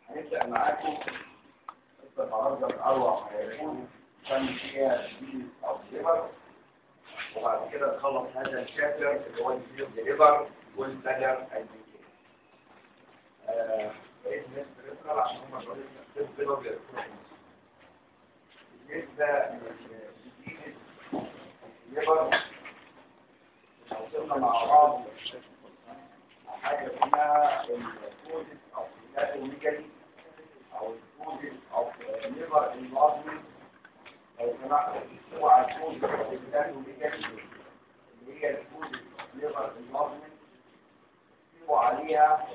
هنبدأ معاكم قصة النهارده من أروع ما يكون كان فيها ديل أو ليبر وبعد كده نخلص هذا الشابتر اللي هو الديل ديليفر والبلر الميكين. بقيت الناس بتسأل عشان هم شغالين في الديل بالنسبة للديل الليبر وصلنا مع بعض حاجة اسمها الكودس أو الكاتوميكالي أو الكودس أو الليبر النظمي لو سمحت اوعى الكودس أو الكاتوميكالي اللي هي الكودس الليبر النظمي اكتبوا عليها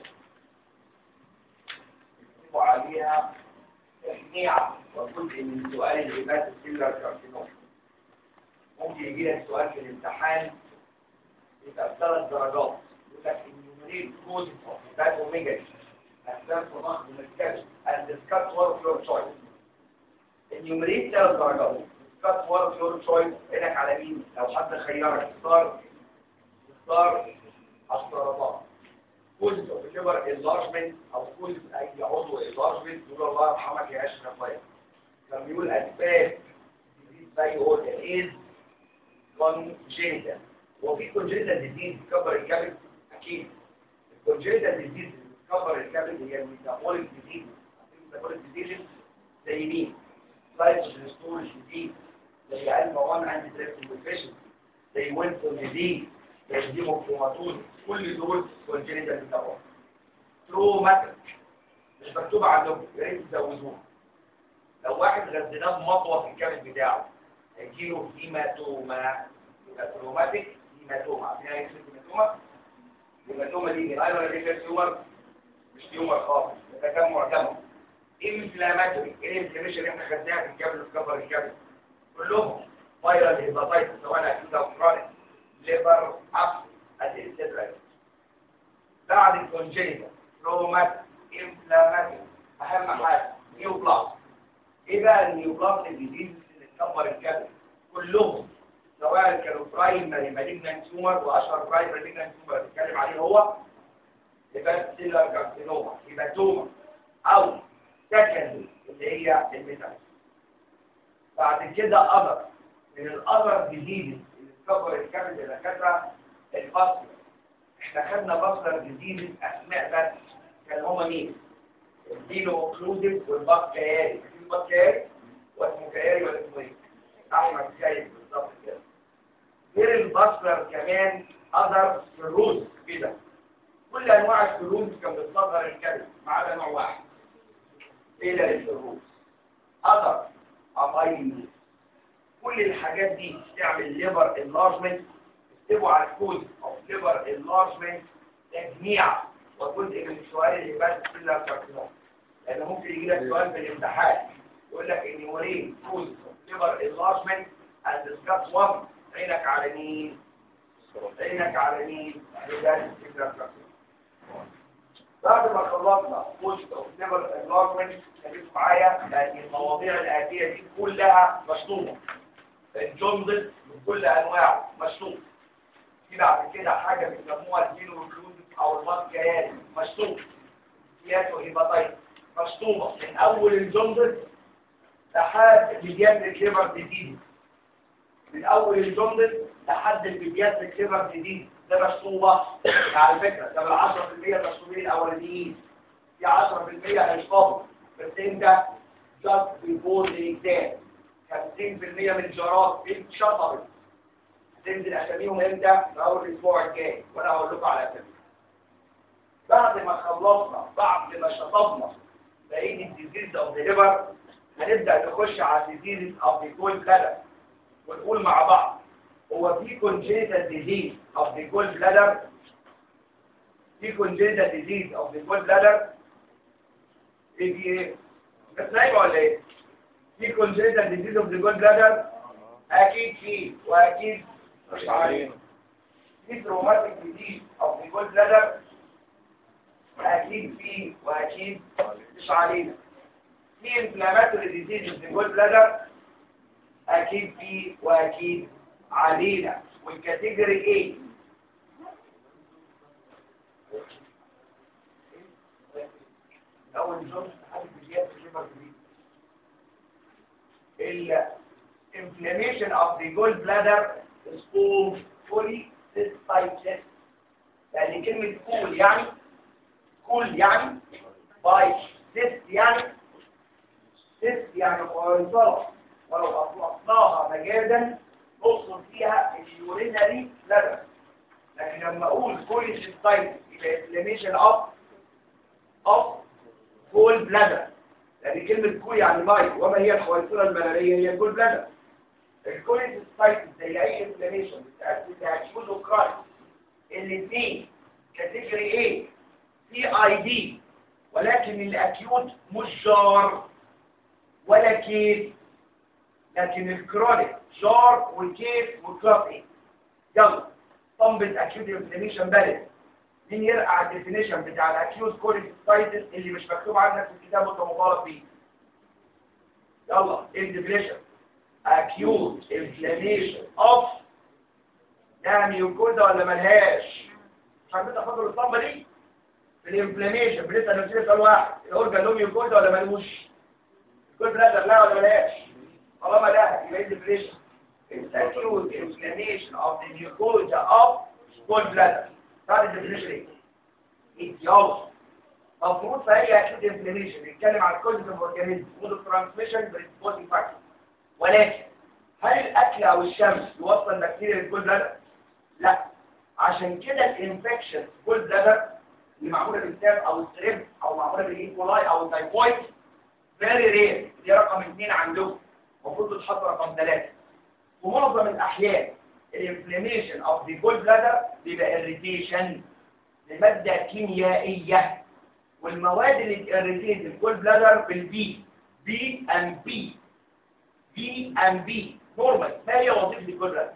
اكتبوا عليها تشنيعة وجزء من سؤال الإبات السيلر كارسينوم ممكن يجي لك سؤال في الامتحان يبقى بثلاث درجات يقول لك النيوميريت كود اوف ذات اوميجا اسباب ضخم مركز and discuss one of your choice النيوميريت ثلاث درجات discuss one of your choice انك على مين لو حد خيرك اختار اختار السرطان كود اوف ليبر انلارجمنت او كود اي عضو انلارجمنت يقول الله يرحمك يا اشرف طيب كان بيقول اسباب زي يقول الايز congenital وفي congenital disease تكبر الكبد اكيد الcongenital disease اللي تكبر الكبد هي الميتابوليك disease الميتابوليك disease زي مين لايفوجين ستورج disease زي علم 1 عندي تريبتين ديفيشن زي وينسون disease زي ديموكروماتوز كل دول congenital metabolic تروماتيك مش مكتوب عندكم يا ريت تزودوها لو واحد غذيناه بمطوه في الكبد بتاعه هيجيله هيماتوما يبقى تروماتيك هيماتوما عارفين يعني ايه هيماتوما الهيماتوما دي من ايوه دي تيومر مش تيومر خالص ده تجمع دم انفلاماتوري ايه الانفلاميشن اللي احنا خدناها في الكبد وفي كفر الكبد كلهم فايرال هيباتايتس سواء اكيد او كرونيك ليبر اب اتسترا بعد الكونجينيتال تروماتيك انفلاماتوري اهم حاجه نيو بلاس ايه بقى النيو بلاس الجديد اللي تكبر الكبد كلهم سواء كانوا برايمري مالجنان تيومر واشهر برايمري مالجنان تيومر بنتكلم عليه هو يبقى سيلر كارسينوما يبقى توما او سكندري اللي هي الميتال بعد كده اذر من الاذر ديزيز اللي تكبر الكبد اللي كانت الفصل احنا خدنا فصل ديزيز اسماء بس كان هما مين؟ الدينو اوكلوزيف والبكتيري البكتيري واسمه كياري ولا اسمه ايه؟ احمد سيد بالظبط كده غير الباسلر كمان اذر سيروز كده كل انواع السيروز كان بتصدر الكلب ما عدا نوع واحد ايه ده السيروز اذر امايلز كل الحاجات دي تعمل ليفر انلارجمنت اكتبوا على الكود او ليفر انلارجمنت تجميع وجزء من السؤال اللي بس كلها كارسينوم لان ممكن يجي لك سؤال في الامتحان يقول لك ان ورين كود liver enlargement and discuss one عينك على مين عينك على مين بعد ما خلصنا كود اوف liver enlargement خليك معايا لان المواضيع الاتيه دي كلها مشطوبه الجندل بكل انواعه مشطوب في بعد كده حاجه بيسموها الجينوكلوزيف او الماسكيات مشطوب سياتو هيباتايت مشطوبه من اول الجندل لحد البيدياتريك ليفر ديزيز من اول الجندل لحد البيدياتريك ليفر ديزيز ده مشطوبه على فكره ده بال 10% المشطوبين الاولانيين في 10% هيصابوا بس انت جاست بيفور الاكزام 50% من الجرات اتشطبت هتنزل اساميهم امتى؟ في اول الاسبوع الجاي وانا هقول لكم على اسامي بعد ما خلصنا بعد ما شطبنا بقيه الديزيز اوف ذا ليفر هنبدأ نخش على الديزيز of the gold bladder ونقول مع بعض هو في congenital disease of the gold bladder في congenital disease of the gold bladder ايه دي ايه؟ بس نايمة ولا ايه؟ في congenital disease of the gold bladder اكيد في واكيد مش عارفين في traumatic disease of the gold bladder اكيد في واكيد مش علينا في inflammatory disease في الجول بلادر اكيد في واكيد علينا والكاتيجوري ايه اول جزء حاجه بزياده في الليفر دي الانفلاميشن اوف ذا جول بلادر is called cholecystitis يعني كلمه كول يعني كول يعني باي سيست يعني سيست يعني قيصرة ولو أطلقناها مجازا نقصد فيها اليورينري بلادر لكن لما أقول كوليسيستايتس يبقى inflammation of of كول بلادر لأن كلمة كول يعني ماي وما هي الخويصرة الملارية هي الكول بلادر الكوليسيستايتس زي أي انفلاميشن بتأثر تأكيد وكرايس الاثنين كاتيجوري A في اي دي ولكن الاكيوت مش جار ولا كيس لكن الكرونيك جار وكيس وكلاس ايه يلا طنبة اكيوت انفلاميشن بلد مين يرقع الديفينيشن بتاع الاكيوت كوليستايتس اللي مش مكتوب عندك في الكتاب وانت مطالب بيه يلا ايه الديفينيشن acute inflammation of ده ميوكوزا ولا ملهاش مش عارفين تفضل الصمبة دي في الانفلاميشن بنسأل نفسنا سؤال واحد الاورجان له ميوكوزا ولا ملوش كل بلادر لا ولا ملهاش طالما لا يبقى الديفريشن acute inflammation of the mucosa of good bladder هذا الديفريشن ايه؟ اتيولوجي المفروض في اي acute inflammation بيتكلم عن كوزيتيف اورجانيزم مود اوف ترانسميشن بريسبوزنج فاكتور ولكن هل الاكل او الشمس يوصل بكتيريا للجول بلادر؟ لا عشان كده الانفكشن جول بلادر اللي معموله بالساب او الستريب او معموله بالايكولاي او التايفويد فيري رير دي رقم اثنين عندهم المفروض تتحط رقم ثلاثه في معظم الاحيان الانفلاميشن اوف ذا جول بلادر بيبقى اريتيشن لماده كيميائيه والمواد اللي تاريتيت الجول بلادر بالبي بي ام بي بي ام بي نورمال ما هي وظيفه الجول بلادر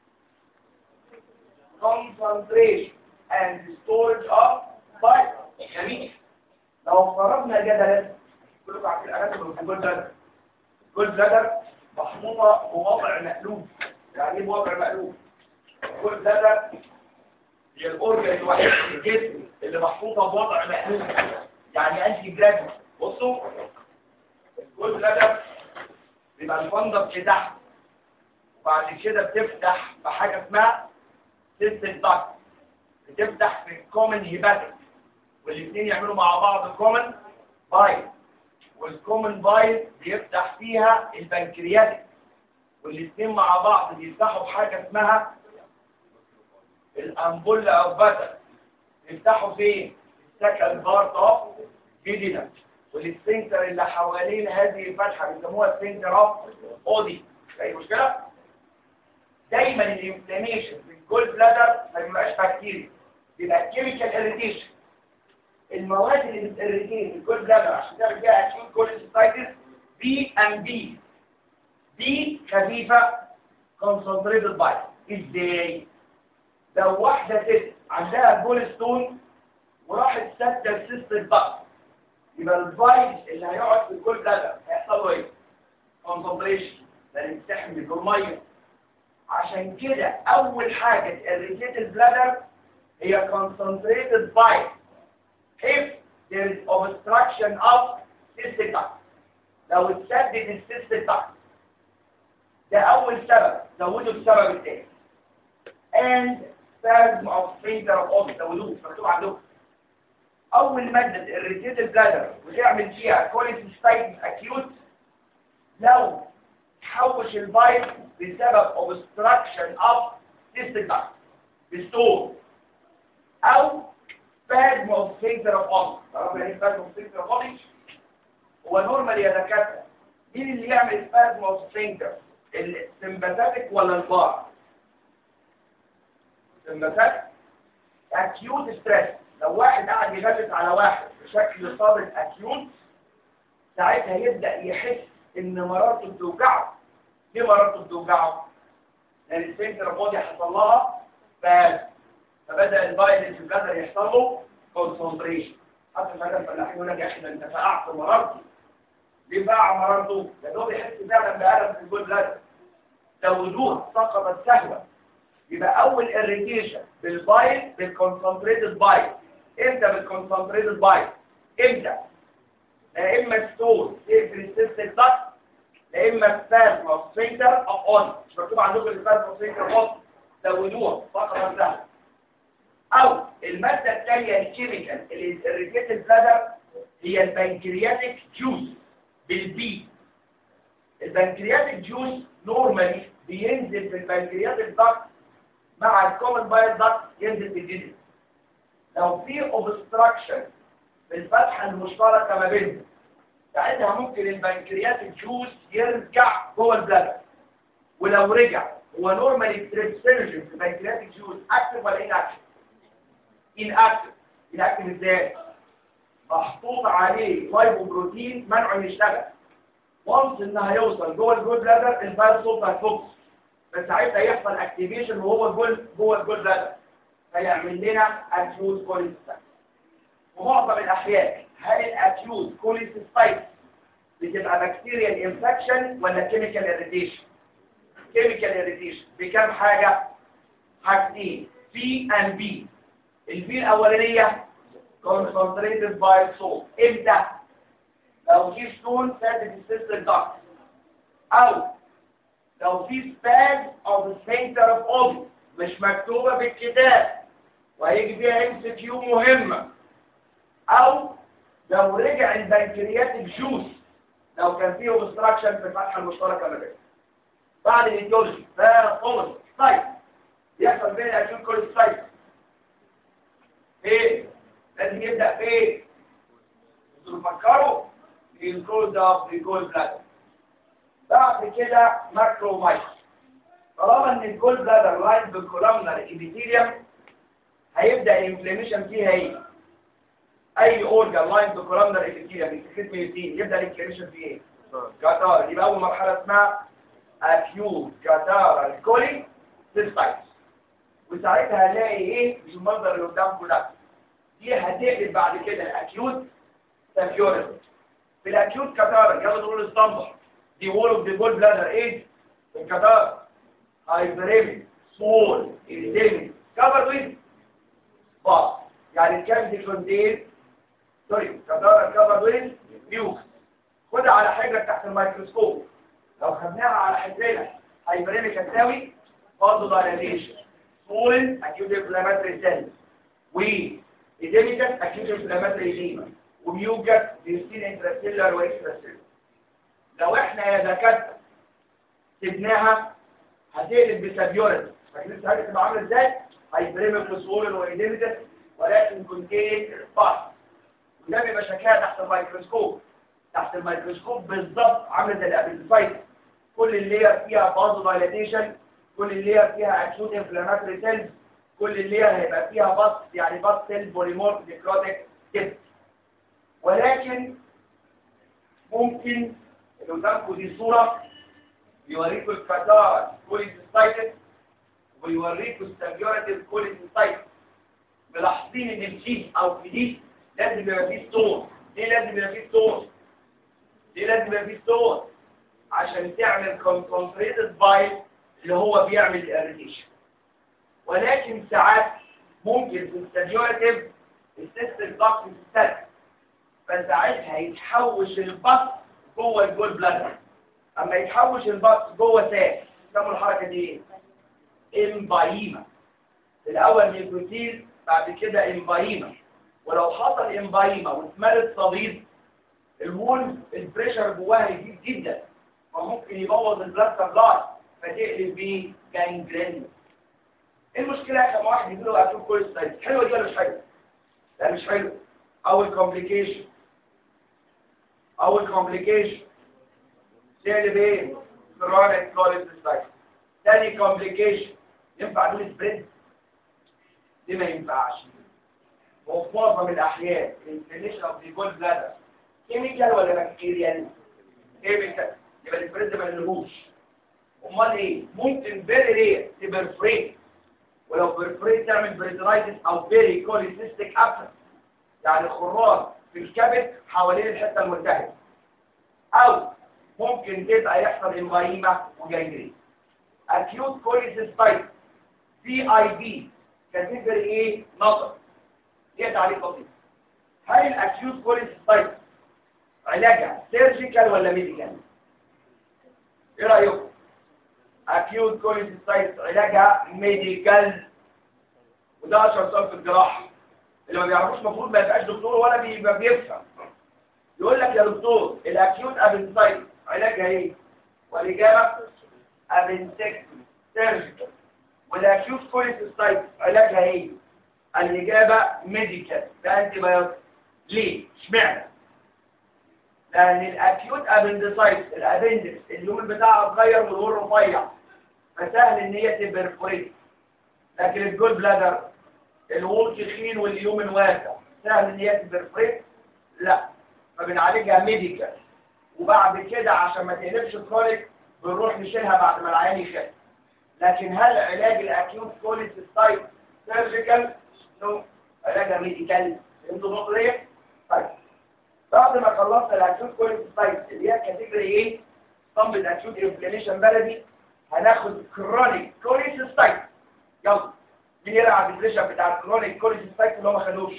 concentration and storage of fire جميل لو فرضنا جدلا كلكم عارفين الاناتومي في الجول بلادر الجول بلادر محطوطه بوضع مقلوب يعني ايه بوضع مقلوب الجول بلادر هي الاورجن الوحيد في الجسم اللي محطوطه بوضع مقلوب يعني انتي جرافيك بصوا الجول بلادر بيبقى الفندق لتحت وبعد كده بتفتح بحاجه اسمها سيستم داكت بتفتح في الكومن هيباتيك والاثنين يعملوا مع بعض كومن بايل والكومن بايل بيفتح فيها البنكرياتيك والاثنين مع بعض بيفتحوا بحاجه اسمها الامبولا او باتر بيفتحوا فين السكن بارت اوف جديدة والسفنكتر اللي حوالين هذه الفتحه بيسموها سفنكتر اوف اودي اي مشكله دايما الانفلاميشن في الجول بلادر ما بيبقاش بكتيريا بيبقى كيميكال اريتيشن المواد اللي بتريتين الجول بلادر عشان تعمل فيها اكيوت كوليستايتس بي ام بي دي خفيفه كونسنتريتد باي ازاي لو واحده ست عندها جول ستون وراحت سد السيست الضغط يبقى الفايز اللي هيقعد في الجول بلادر هيحصل له ايه كونسنتريشن لان بتحمل بالميه عشان كده اول حاجه تريتيت البلادر هي concentrated bile if there is obstruction of cystic duct لو اتسدد السيستيك duct ده اول سبب زودوا السبب الثاني and spasm of sphincter of orbit زودوه مش مكتوب عندكم اول ماده تريتيت البلادر وتعمل فيها كوليسيستايتس اكيوت لو تحوش البايل بسبب obstruction of cystic duct بستون او spasm of sphincter of orbit تعرفوا يعني spasm of sphincter of orbit هو نورمال يا دكاتره مين اللي يعمل spasm of sphincter السمباثيك ولا البار سمباثيك acute stress لو واحد قاعد يغلس على واحد بشكل صادق acute ساعتها يبدأ يحس ان مرارته بتوجعه ليه مرارته بتوجعه لان السنتر بودي حصل لها فاز فبدا البايل في البلادر يحصل له كونسنتريشن حتى فعلا الفلاحين يقول لك يا اخي ده انت فقعت مرارتي ليه فقع مرارته؟ لان هو بيحس فعلا بألم في الجول بلادر زودوها سقطت سهوه يبقى اول اريتيشن بالبايل بالكونسنتريتد بايل امتى بالكونسنتريتد بايل امتى لا اما ستون تقفل السيستم ضغط لا اما سباز او سفنكتر او اون مش مكتوب عندكم السباز او سفنكتر اون زودوها فقط سهل او الماده الثانيه الكيميكال اللي الريجيت البلادر هي البنكرياتيك جوز بالبي البنكرياتيك جوز نورمالي بينزل في البنكرياتيك ضغط مع الكومن بايل ضغط ينزل في الجلد لو في اوبستراكشن في الفتحه المشتركه ما بينهم ساعتها ممكن البنكرياتيك جوز يرجع جوه البلادر ولو رجع هو نورمالي تريبسيرجن في البنكرياتيك جوز اكتف ولا ان اكتف ان اكتف ان اكتف ازاي محطوط عليه لايبوبروتين منعه انه يشتغل وانس ان هيوصل جوه الجول بلادر الفيروس صوت هيفوكس بس ساعتها يحصل اكتيفيشن وهو الجول جوه الجول بلادر فيعمل لنا اكيوت كوليستايت ومعظم الاحيان هل الاكيوت كوليستايت بتبقى بكتيريال انفكشن ولا كيميكال اريتيشن كيميكال اريتيشن بكام حاجه حاجتين سي اند بي البي الاولانيه concentrated by salt امتى لو في ستون فاتت السيستم داكت او لو في سباز او سفنكتر اوف اوبي مش مكتوبه بالكتاب وهيجي فيها ام سي كيو مهمه او لو رجع البنكرياتيك جوس لو كان فيه اوبستراكشن في الفتحه المشتركه ما بينهم بعد الايديولوجي فاولوجي طيب يحصل بين الاكيوت كوليستايت ايه لازم يبدا بايه تفكروا الجول ده بالجول بلادر بعد كده ماكرو مايك طالما ان الجول بلادر لاين بالكولامنر ابيثيليوم هيبدا الانفلاميشن فيها ايه اي اورجان لاين بالكولامنر ابيثيليوم بيتكتب ميوتين يبدا الانفلاميشن فيه ايه كاتار يبقى اول مرحله اسمها اكيوت كاتار الكولي سيستايتس وساعتها هنلاقي ايه مش المنظر اللي قدامكم ده دي هتقلب بعد كده الاكيوت سافيوريزم في الاكيوت كاتار يلا نقول الاسطمبة دي وول اوف ذا جول بلادر ايه الكاتار هايبريمي سمول ايريتيمي كفر ويز باس يعني الكام دي كونتين سوري كاتار كفر ويز ميوكس خدها على حجرك تحت الميكروسكوب لو خدناها على حجرنا هايبريمي هتساوي برضه دايليشن سمول اكيوت انفلاماتري سيل و إديميكال أكيوت إنفلاماتري إديما وبيوجد بيوستين انترستيلر وإكسترستيلر لو إحنا يا دكاترة سيبناها هتقلب بسابيورد فاكرين السهاجة تبقى عاملة إزاي؟ هيبريمك لصول وإديميكال ولكن كونتين باس وده بيبقى شكلها تحت الميكروسكوب تحت الميكروسكوب بالظبط عاملة زي الأبيلسايت كل اللير فيها بازو دايلاتيشن كل اللير فيها أكيوت إنفلاماتري سيلز كل اللي هيبقى فيها بط يعني بط سيل بوليمورف نيكروتيك تيب ولكن ممكن اللي قدامكم دي صورة بيوريكم الكتار كوليسيستايتس ويوريكم السبيوراتيف كوليسيستايتس ملاحظين ان الجين او في دي لازم يبقى فيه ستون ليه لازم يبقى فيه ستون ليه لازم يبقى فيه ستون عشان تعمل كونسنتريتد بايل اللي هو بيعمل اريتيشن ولكن ساعات ممكن في السبيوراتيف السيستم ضغط تستلق فساعتها يتحوش البط جوه الجول بلادر اما يتحوش البط جوه ساك يسموا الحركه دي ايه امبايما الاول نيكوتين بعد كده امبايما ولو حصل امبايما واتملت صديد الوول البريشر جواها يزيد جدا فممكن يبوظ البلاد سبلاي فتقلب بيه جانجرين ايه المشكله يا اخي واحد يجي له اكل كل ستايل حلوه دي ولا مش حلوه لا مش حلوه اول كومبليكيشن اول كومبليكيشن تقلب ايه كرونيك كوليس ستايل تاني كومبليكيشن ينفع نقول سبريد دي ما ينفعش وفي معظم الاحيان الانفليشن اوف ذا جول بلادر كيميكال ولا بكتيريال كيميكال يبقى السبريد ما نلهوش امال ايه ممكن فيري رير تبقى فريد ولو برفريت تعمل بريترايتس او بيري كوليسيستيك ابسس يعني خراج في الكبد حوالين الحته الملتهبه او ممكن تبقى يحصل امبايما وجانجرين اكيوت كوليسيستايت سي اي بي كاتيجوري ايه نظر دي تعريف بسيط هل الاكيوت كوليسيستايت علاجها سيرجيكال ولا ميديكال ايه رايكم اكيوت كوليسيستايتس علاجها ميديكال وده اشهر سؤال في الجراحه اللي ما بيعرفوش المفروض ما يبقاش دكتور ولا بيبقى بيفهم يقول لك يا دكتور الاكيوت ابنسايتس علاجها ايه والاجابه ابنسكتومي سيرجيكال والاكيوت كوليسيستايتس علاجها ايه الاجابه ميديكال بانتي بايوتيك ليه اشمعنى لان الاكيوت ابندسايتس الابندكس اللون بتاعها اتغير من هو رفيع فسهل ان هي تبرفوريت لكن الجول بلادر الوول تخين واليومن واسع سهل ان هي تبرفوريت لا فبنعالجها ميديكال وبعد كده عشان ما تقلبش كرونيك بنروح نشيلها بعد ما العيان يخف لكن هل علاج الاكيوت كوليسيستايت سيرجيكال نو علاجها ميديكال انتوا النقطه دي طيب بعد ما خلصنا الاكيوت كوليسيستايت اللي هي كاتيجوري ايه صمت اكيوت انفلاميشن بلدي هناخد كرونيك كوليسيستايت يلا مين يلعب الديفينيشن بتاع الكرونيك كوليسيستايت اللي هو ما خدوش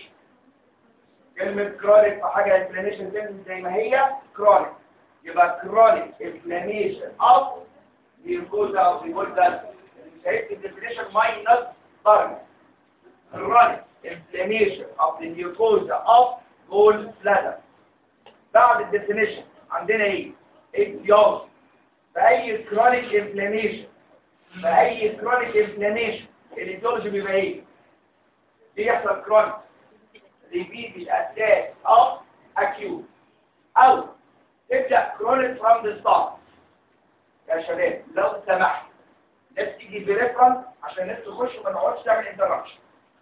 كلمه كرونيك في حاجه انفلاميشن زي ما هي كرونيك يبقى كرونيك انفلاميشن اوف ميوكوزا او ميوكوزا شايف الديفينيشن ماينس درجه chronic inflammation of the mucosa of gallbladder بعد الديفينيشن عندنا ايه؟ اكياس فأي chronic inflammation فأي chronic inflammation الاتيولوجي بيبقى ايه؟ بيحصل chronic repeated attack of acute أو تبدأ chronic from the start يا شباب لو سمحت الناس تيجي بريفرنس عشان الناس تخش وما نقعدش تعمل انتراكشن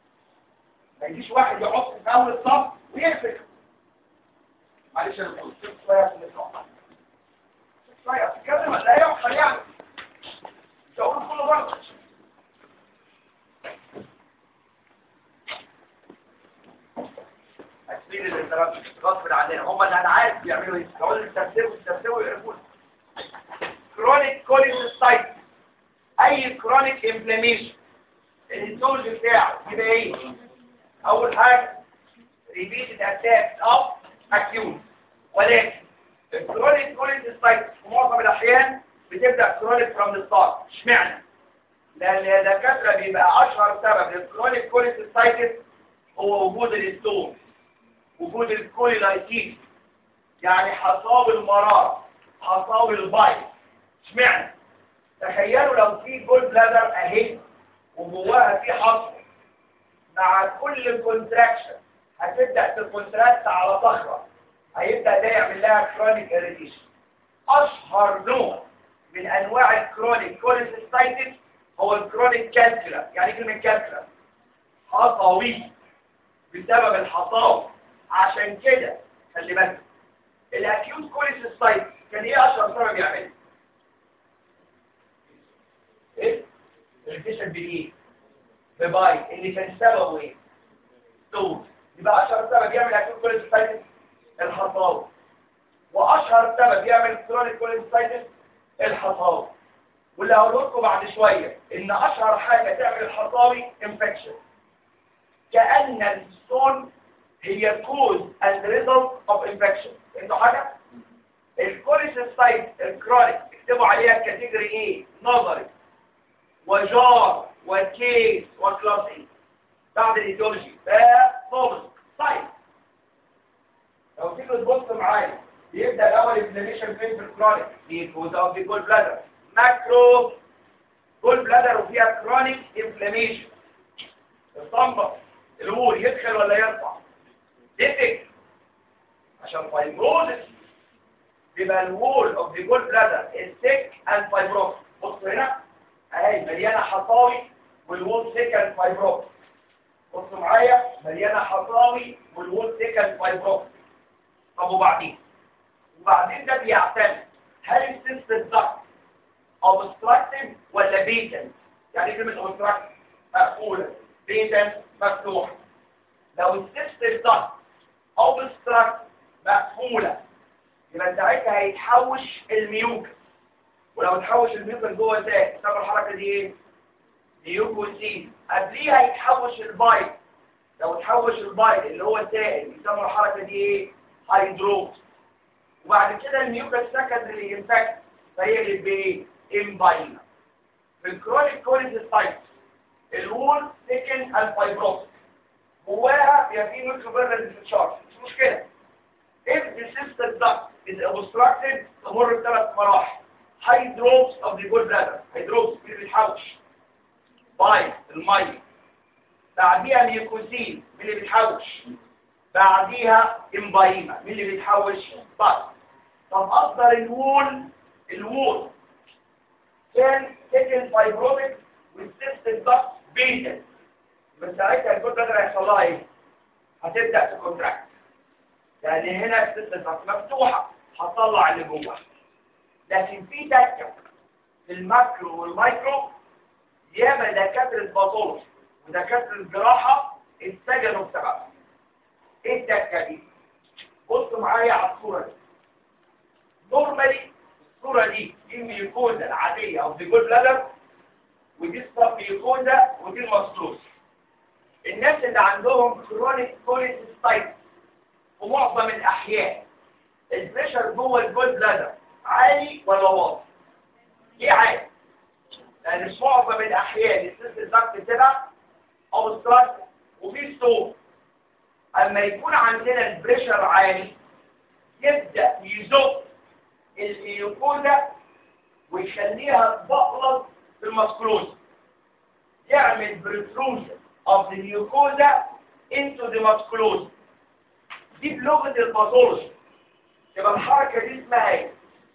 ما يجيش واحد يحط في اول الصف ويقفل معلش انا بقول شويه عشان نسمع شويه تتكلم ولا يحصل يعني مش هقول كله برضه اسفين الانتراكشن غصب عننا هم اللي انا عارف بيعملوا ايه يقعدوا يستفسروا يستفسروا ويقرفونا كرونيك كوليسيستايتس اي كرونيك انفلاميشن الهيستولوجي بتاعه يبقى ايه اول حاجه ريبيتد اتاكس اوف اكيوت ولكن الكرونيك كوليسيستايتس في معظم الاحيان بتبدا كرونيك فروم ذا ستارت اشمعنى لان الدكاتره بيبقى اشهر سبب للكرونيك كوليسيستايتس هو وجود الستون وجود الكوليلايتيس يعني حصاب المرار حصاب البايت اشمعنى تخيلوا لو في جول بلادر اهي وجواها في حصر مع كل كونتراكشن هتبدا تكونتراكت على صخره هيبدا ده يعمل لها كرونيك اريتيشن اشهر نوع من انواع الكرونيك كوليسيستايتس هو الكرونيك كالكولا يعني كلمه كالكولا حصوي بسبب الحصاوي عشان كده خلي بالك الاكيوت كوليسيستايتس كان ايه اشهر سبب يعمل ايه الاريتيشن بايه بباي اللي كان سببه ايه ستون يبقى اشهر سبب يعمل اكيوت كوليسيستايتس الحصاوي واشهر سبب يعمل كرونيك كوليسيستايتس الحصاوي واللي هقول لكم بعد شويه ان اشهر حاجه تعمل الحصاوي انفكشن كان الستون هي كوز اند ريزلت اوف انفكشن انتوا حاجه الكوليسيستايت الكرونيك اكتبوا عليها كاتيجوري ايه نظري وجار وكيس وكلاسي بعد الايديولوجي ده خالص طيب لو تيجي تبص معايا بيبدا الاول انفلاميشن فين في الكرونيك دي كوز اوف دي جول بلادر ماكرو جول بلادر وفيها كرونيك انفلاميشن الصنبه الوول يدخل ولا يرفع يدخل عشان فايبروزس بيبقى الوول اوف دي جول بلادر الثيك اند فايبروز بص هنا اهي مليانه حصاوي والوول ثيك اند فايبروز بصوا معايا مليانه حصاوي والوول ثيك اند فايبروز طب وبعدين وبعدين ده بيعتمد هل السيستم ده obstructive ولا بيتن يعني كلمه obstructive مقفوله بيتن مفتوح لو السيستم ده obstructive مقفوله يبقى ساعتها هيتحوش الميوكس ولو اتحوش الميوكس جوه ده سبب الحركه دي ايه ميوكوسين قبليها هيتحوش البايت لو اتحوش البايت اللي هو السائل يسموا الحركه دي ايه هيدروز وبعد كده الميوكس سكندري انفكت فيقلب بايه؟ امباينا في الكرونيك كوليسيستايتس الوول سيكن الفايبروس جواها بيبقى فيه ميكروفيرنس تشارج مش مشكله if the cystic duct is obstructed تمر بثلاث مراحل hydrops of the gallbladder hydrops اللي بيتحوش باي الميه بعديها ميوكوسين من اللي بيتحوش بعديها امبايما من اللي بيتحوش بس طب اصدر الوول الوول كان سكن فايبروميك والسيستم ضغط بيتا بس ساعتها الجول بلادر هيحصل لها ايه؟ هتبدا تكونتراكت يعني هنا السيستم ضغط مفتوحه هتطلع اللي جوه لكن في تكه في الماكرو والمايكرو ياما دكاتره باثولوجي ودكاتره جراحه اتسجنوا بسببها ايه التكه دي؟ بصوا معايا على الصوره دي نورمالي الصوره دي دي الميوكوزا العاديه او دي جول بلادر ودي الصب ميوكوزا ودي المصلوص الناس اللي عندهم كرونيك كوليسيستايتس في معظم الاحيان البريشر جوه الجول بلادر عالي ولا واطي؟ ليه عالي؟ لان في معظم الاحيان السيستم الضغط بتبقى اوبستراكت وفي ستون اما يكون عندنا البريشر عالي يبدا يزق الإيوكودا ويخليها تبقلط في المسكروز يعمل بريتروجن of the mucosa into the musculosis دي بلغة الباثولوجي يبقى الحركة دي اسمها ايه؟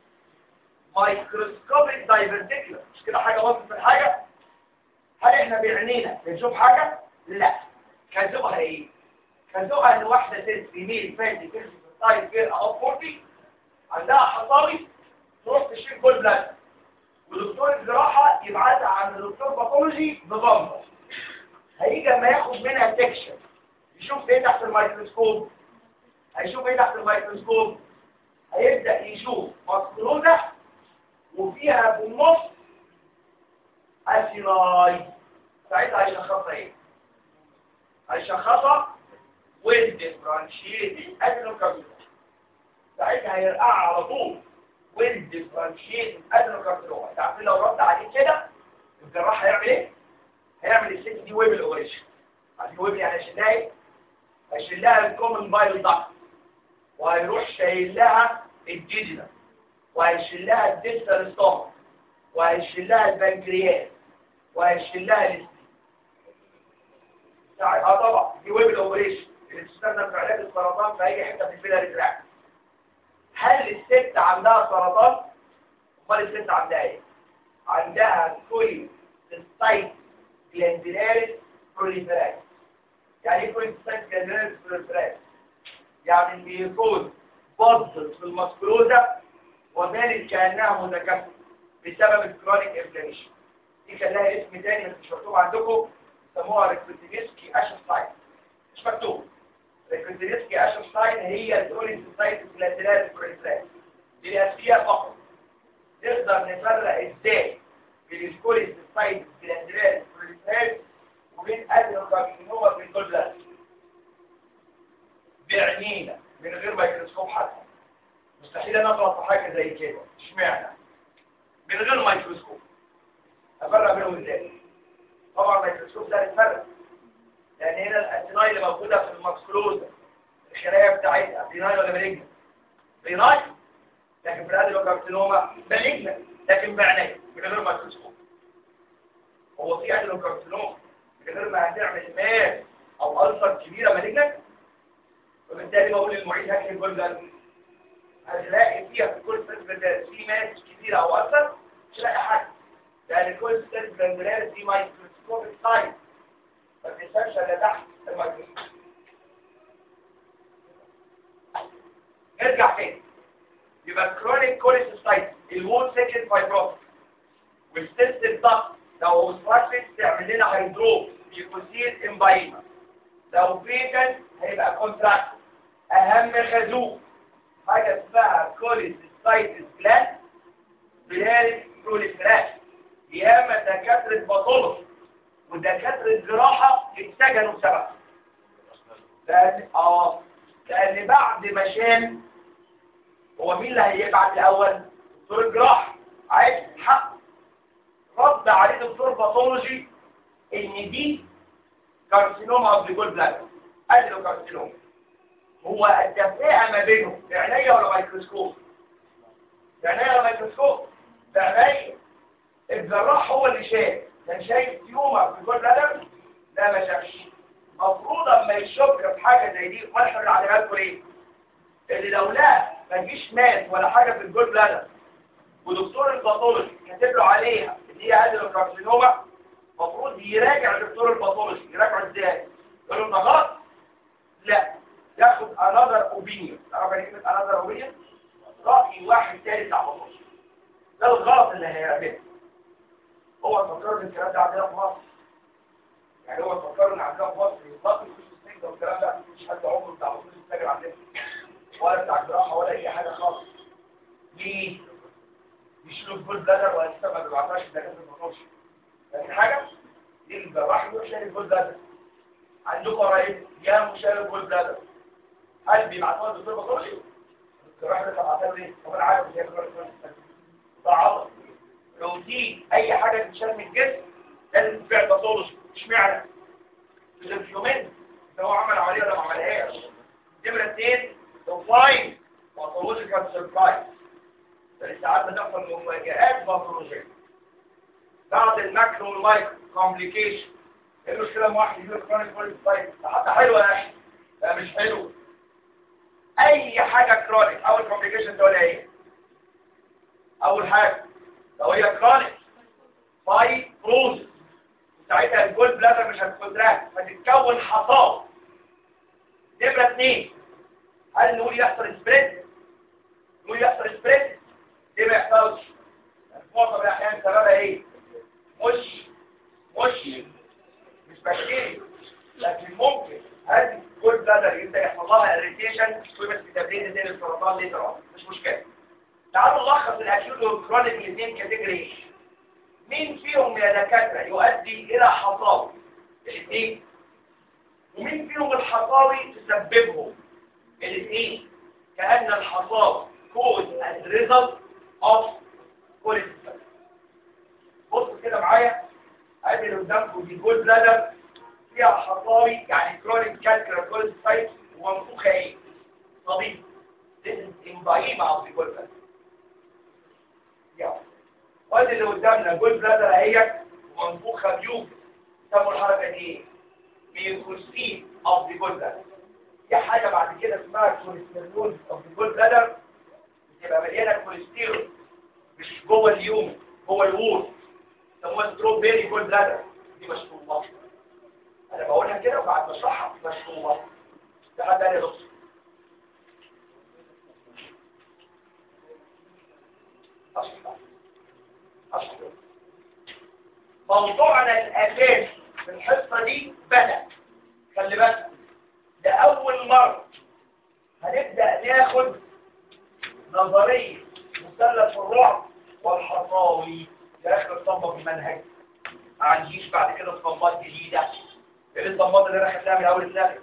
مايكروسكوبيك دايفرتيكولر مش كده حاجة وصف في حاجة؟ هل احنا بعينينا بنشوف حاجة؟ لا كذوقها ايه؟ كذوقها ان واحدة ست يميل فاتي تمشي في الطايف غير او فورتي عندها حصاوي تروح تشيل جول بلاد ودكتور الجراحة يبعتها عند دكتور باثولوجي ببمبر هيجي اما ياخد منها سكشن يشوف ايه تحت الميكروسكوب هيشوف ايه تحت الميكروسكوب هيبدأ يشوف مسكروزة وفيها في النص اسيناي ساعتها هيشخصها ايه هيشخصها والديفرانشيتد ادنوكارسينوما ساعتها هيرقع على طول والديفرانشيتد ادنوكارسينوما تعرفين لو رد عليه كده الجراح هيعمل ايه هيعمل الست دي ويب الاوبريشن عارفين ويب يعني هيشيلها ايه هيشيل لها الكومن بايل داكت وهيروح شايل لها الديجنا وهيشيل لها الديستال ستومك وهيشيل لها البنكرياس وهيشيل لها الاستي اه طبعا دي ويب الاوبريشن اللي بتستخدم في علاج السرطان في اي حته في الفيلاري تراك هل الست عندها سرطان امال الست عندها ايه عندها كولي سيستايت جلانديناريس بروليفراس يعني ايه كولي سيستايت جلانديناريس بروليفراس يعني بيكون بضت في المسكروزة وذلك كأنها متكسر بسبب الكرونيك انفلاميشن دي كان لها اسم تاني بس مش مكتوب عندكم يسموها ريكروتينيسكي اشوستاين مش مكتوب ريكروتينيسكي اشوستاين هي الكوليسيستايت جلانديناريس بروليفراس دي الاسفية فقط نقدر نفرق ازاي بين الكوليسيستايت جلانديناريس بروليفراس وبين ادنوكارسينوما في الجول بلاد بعينينا من غير ميكروسكوب حتى مستحيل انا اغلط في حاجه زي كده اشمعنى من غير ميكروسكوب افرق بينهم ازاي طبعا الميكروسكوب ده يتفرق لان هنا الاسيناي اللي موجوده في الماسكولوزا الخلايا بتاعتها بيناي ولا مالجنا بيناي لكن في الادينوكارسينوما مالجنا لكن بعينيا من غير ميكروسكوب هو في ادينوكارسينوما من غير ما هتعمل ماس او ألسر كبيره مالجنا وبالتالي بقول للمعيد هات لي الجول ده هتلاقي فيها في كل سنتر في ماس كتيرة او اكثر مش لاقي حاجه لان كل سنتر دي مايكروسكوبيك سايز ما تنساش الا تحت الميكروسكوب نرجع تاني يبقى كرونيك كوليسيستايت الوول سيكند فايبروس والسيستم ضغط لو اوستراكتد تعمل لنا هيدروب بيكوسيل امبايما لو فيجن هيبقى كونتراكت اهم خازوق حاجه اسمها كوليسيستايتس جلاند بلاد بروليفراش ياما دكاتره باثولوجي ودكاتره جراحه اتسجنوا بسبب لان اه لان بعد ما شال هو مين اللي هيبعت الاول دكتور الجراح عايز حق رد عليه دكتور باثولوجي ان دي كارسينوما اوف ذا جول بلادر قال له كارسينوما هو التفرقه ما بينهم بعينيا ولا ميكروسكوب بعينيا ولا ميكروسكوب بعينيا الجراح هو اللي شاف كان شايف تيومر في الجول بلادر لا ما شافش المفروض اما يشك في حاجه زي دي امال احنا بنعلمها لكم ليه؟ اللي لو لا ما تجيش مات ولا حاجه في الجول بلادر ودكتور الباثولوجي كاتب له عليها ان هي ادينوكارسينوما المفروض يراجع دكتور الباثولوجي يراجعه ازاي؟ يقول له ده غلط؟ لا ياخد انذر اوبينيون تعرف يعني كلمه انذر اوبينيون؟ راي واحد ثالث على الباثولوجي ده الغلط اللي هيعمله هو فكر ان الكلام ده عندنا في مصر يعني هو فكر ان عندنا في مصر يطلق الفلوس السجن والكلام ده مش حد عمره بتاع فلوس السجن عندنا ولا بتاع جراحه ولا اي حاجه خالص ليه؟ يشيلوا الجول بلادر ولا لسه ما بيبعتهاش الدكاتره ما بتوصلش لكن حاجه دي الجراح يروح شايل الجول بلادر عندكم قرايب يا مشايل الجول بلادر هل بيبعتوها للدكتور باثولوجي؟ الجراح ده بعتها له ليه؟ طب انا عارف ازاي الجراح ده عضل روتين اي حاجه تتشال من الجسم لازم تتبع باثولوجي اشمعنى؟ في الانفلومنت ده هو عمل عمليه ولا ما عملهاش نمره اثنين فاين باثولوجيكال سربرايز ساعات بتحصل مفاجآت باثولوجية بعد الماكرو والمايكرو كومبليكيشن ايه المشكلة ما واحد يجيب كرونيك كوليك سايت حتى حلوة يا اخي لا مش حلو اي حاجة كرونيك اول كومبليكيشن تقول ايه اول حاجة لو هي كرونيك باي بروز ساعتها الجول بلادر مش هتكونتراكت فتتكون حصاد نمرة اثنين هل نقول يحصل سبريد نقول يحصل سبريد ليه ما يحصلش في معظم الاحيان سببها ايه مش مش مش بكتيريا لكن ممكن هذه كل بلادر يبدا يحصل لها اريتيشن ويبقى في تبريد زي السرطان ليتر اون مش مشكله تعالوا نلخص الاكيوت والكرونيك الاثنين كاتيجوري مين فيهم يا دكاتره يؤدي الى حصاوي الاثنين ومين فيهم الحصاوي تسببهم الاثنين كأن الحصاوي cause and result of cholesterol بصوا كده معايا ادي اللي قدامكم دي جول بلادر فيها حصاوي يعني كرونيك كالكولر كوليستايت ومنفوخه ايه؟ طبيب لازم تنبعيه مع الجول بلادر يلا وادي اللي قدامنا جول بلادر اهيت ومنفوخه بيوب سموا الحركه دي ايه؟ ميوكوسين اوف ذا جول بلادر دي حاجه بعد كده اسمها كوليسترول اوف ذا جول بلادر بتبقى مليانه كوليسترول مش جوه اليوم جوه الوول سموها ستروبيري جول بلادر دي مشطوبه انا بقولها كده وبعد ما اشرحها مشطوبه ده حد قال لي دكتور اشرح اشرح موضوعنا الاساسي في الحصه دي بدا خلي بالك ده اول مره هنبدا ناخد نظريه مثلث الرعب والحصاوي في اخر الصنبه في المنهج ما عنديش بعد كده صنبات جديده ايه الصنبات اللي انا خدتها من اول السنه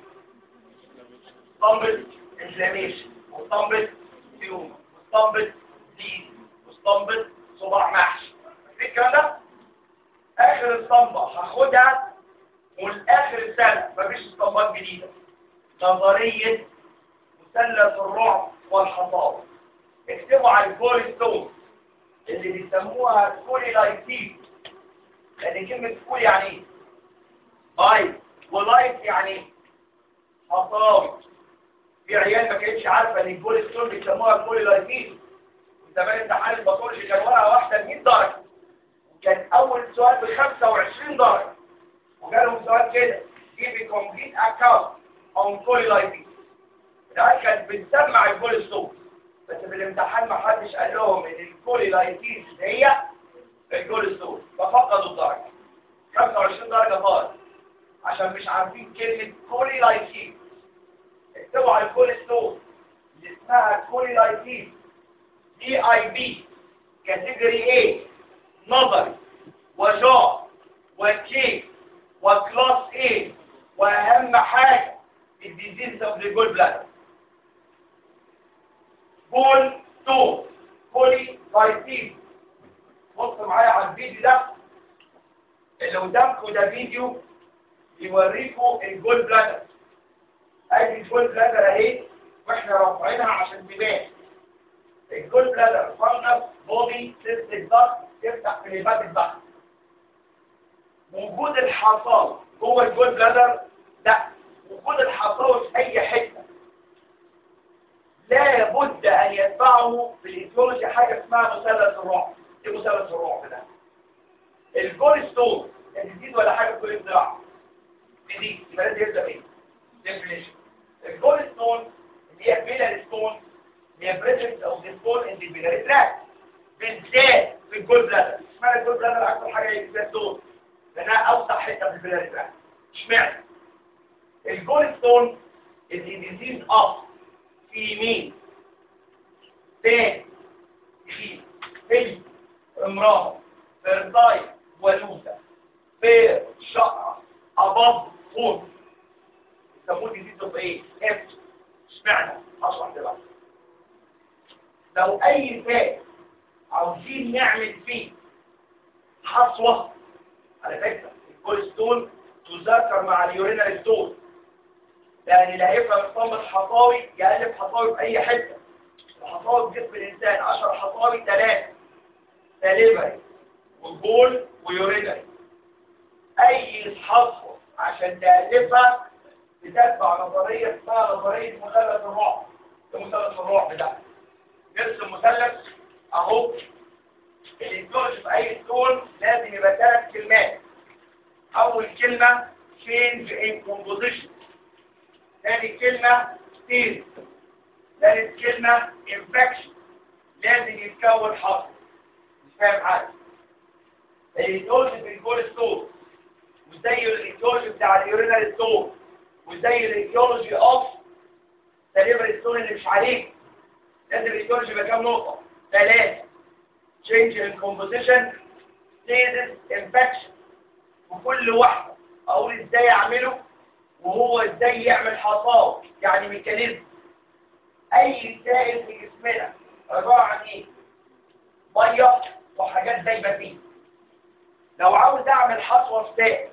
صنبه انفلاميشن وصنبه سيوم وصنبه ديز وصنبه صباع محشي في الكلام ده اخر الصنبه هاخدها والاخر السنه مفيش صنبات جديده نظريه مثلث الرعب والحصاوي اكتبوا على الكول ستون اللي بيسموها كولي لايتيف لان كلمة كول يعني ايه؟ لايف ولايف يعني ايه؟ حصاوي في عيال ما كانتش عارفة ان الكول ستون بيسموها كولي لايتيف زمان امتحان الباثولوجي كان ورقة واحدة ب 100 درجة وكان أول سؤال ب 25 درجة وجالهم سؤال كده give a complete account on colitis ده كانت بتسمع الكول ستون بس في الامتحان ما حدش قال لهم ان الكوليلايتيس هي الكوليسترول ففقدوا الدرجه 25 درجه فاضل عشان مش عارفين كلمه كوليلايتيس اكتبوا على الكوليسترول اللي اسمها كوليلايتيس دي اي بي كاتيجوري ايه نظري وجاء وكيك وكلاس ايه واهم حاجه الديزيز اوف ذا جول بلادر بول ستون بولي لايسين بص معايا على الفيديو ده اللي قدامكم ده فيديو يوريكم الجول بلادر ادي الجول بلادر اهي واحنا رافعينها عشان تبان الجول بلادر فانس بودي سيست الضغط تفتح في ليبات الضغط وجود الحصاوة جوه الجول بلادر ده وجود الحصاوة في اي حته لا بد ان يتبعه في الايديولوجي حاجه اسمها مثلث الرعب ايه مثلث الرعب ده الجول ستون جديد ولا حاجه كل الزراعه جديد يبقى لازم يبدا ايه ديفينيشن الجول ستون اللي هي بيلر ستون اللي هي بريزنت اوف ذا ستون ان ذا بيلر تراك بالذات في الجول بلادر اشمعنى الجول بلادر اكتر حاجه يبقى ستون لانها اوسع حته في البيلر تراك اشمعنى الجول ستون اللي ديزيز اوف في مين تاني في في امراه فرزاي ولوسة فير شقرة أباب فوق يسموه ديزيز اوف ايه؟ اف اشمعنى؟ اشرح دلوقتي لو اي فات عاوزين نعمل فيه حصوة على فكرة الكول ستون تذكر مع اليورينال ستون يعني اللي هيفهم اسطمبة حصاوي يقلب حصاوي في اي حتة الحصاوي في جسم الانسان 10 حصاوي 3 سليفري وجول ويورينري اي حصوة عشان تألفها بتتبع نظرية اسمها نظرية مثلث الرعب ده مثلث الرعب ده نرسم مثلث اهو الانتورج في اي ستون لازم يبقى ثلاث كلمات اول كلمة change in composition ثاني كلمة ستيل ثالث كلمة infection لازم يتكون حرف مش فاهم حاجة الانتورج في الجول ستون وزي الانتورج بتاع اليورينال ستون وزي الايديولوجي اوف سليبر ستون اللي مش عليك لازم الايديولوجي يبقى كام نقطة ثلاثة change in composition status infection وكل واحدة اقول ازاي اعمله وهو ازاي يعمل حصاوة يعني ميكانيزم اي سائل في جسمنا عبارة عن ايه مية وحاجات دايبة فيه لو عاوز اعمل حصوة في سائل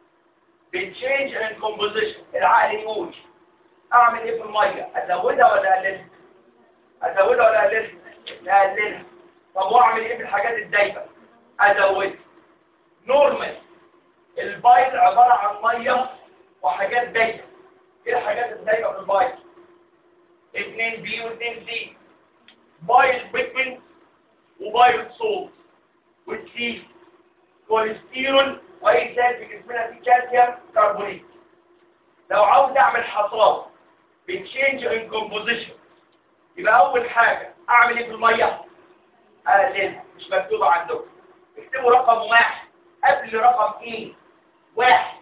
بتشينج ان كومبوزيشن العقل يقول اعمل ايه في الميه ازودها ولا اقللها ازودها ولا اقللها اقللها طب واعمل ايه في الحاجات الدايبه ازودها نورمال البايل عباره عن ميه وحاجات دايبه ايه الحاجات الدايبه في البايل 2 بي و2 سي بايل بيكمنت وبايل صوت والسي كوليسترول واي سائل في جسمنا فيه كالسيوم كربونات لو عاوز اعمل حصاوه بتشينج ان كومبوزيشن يبقى اول حاجه اعمل ايه في الميه اقللها مش مكتوبه عندكم اكتبوا رقم واحد قبل رقم ايه واحد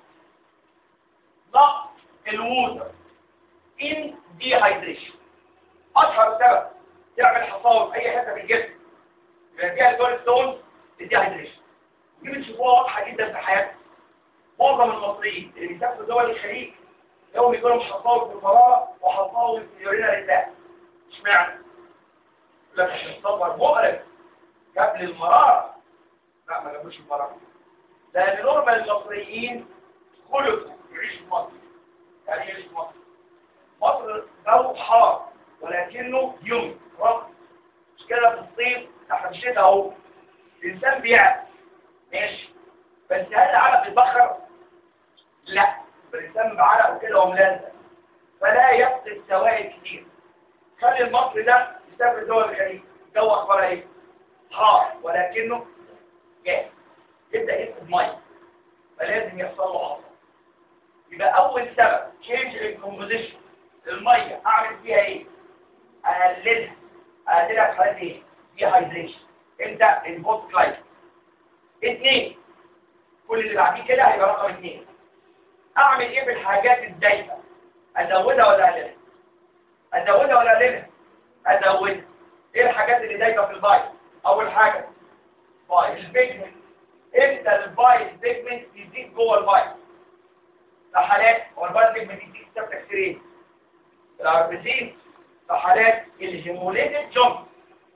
نقص الووتر ان ديهايدريشن اشهر سبب تعمل حصاوه في اي حته في الجسم يبقى فيها الجول ستون الديهايدريشن دي بتشوفوها واضحه جدا في حياتنا معظم المصريين اللي بيسافروا دول الخليج يوم يجوا لهم حصاوي في الفراغ وحصاوي في اليورينا لله اشمعنى؟ لك عشان السفر مقرف قبل المرارة لا ما جابوش المرارة لأن نورمال المصريين خلقوا يعيشوا في مصر يعني ايه يعيشوا في مصر؟ مصر جو حار ولكنه يوم رب مش كده في الصيف احنا في الشتاء اهو الإنسان بيعرف ماشي بس هل العرق بيتبخر؟ لا الإنسان بعرق وكده وملازق فلا يفقد سوائل كتير خلي المصري ده يسافر دول الخليج الجو اخبارها ايه؟ حار ولكنه جاف يبدا يفقد ميه فلازم يحصل له عصر يبقى اول سبب change in composition الميه اعمل فيها ايه؟ اقللها اقللها في حالة ايه؟ ديهايدريشن امتى؟ البوست كلايت اثنين كل اللي بعديه كده هيبقى رقم اثنين اعمل ايه بالحاجات الدايبه ازودها ولا اقللها ازودها ولا اقللها ازودها ايه الحاجات اللي دايبه في البايل اول حاجه بايل البيجمنت امتى البايل بيجمنت يزيد جوه البايل في حالات هو البايل بيجمنت يزيد سبب كتير الاربسين في حالات الهيموليتد جمب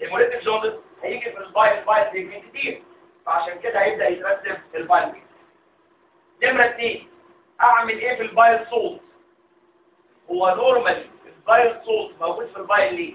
هيموليتيك جوندس هيجي في البايل البايل بيجمنت كتير فعشان كده هيبدا يترتب البايل بيجمنت نمره اثنين اعمل ايه في البايل صوت هو نورمالي البايل صوت موجود في البايل ليه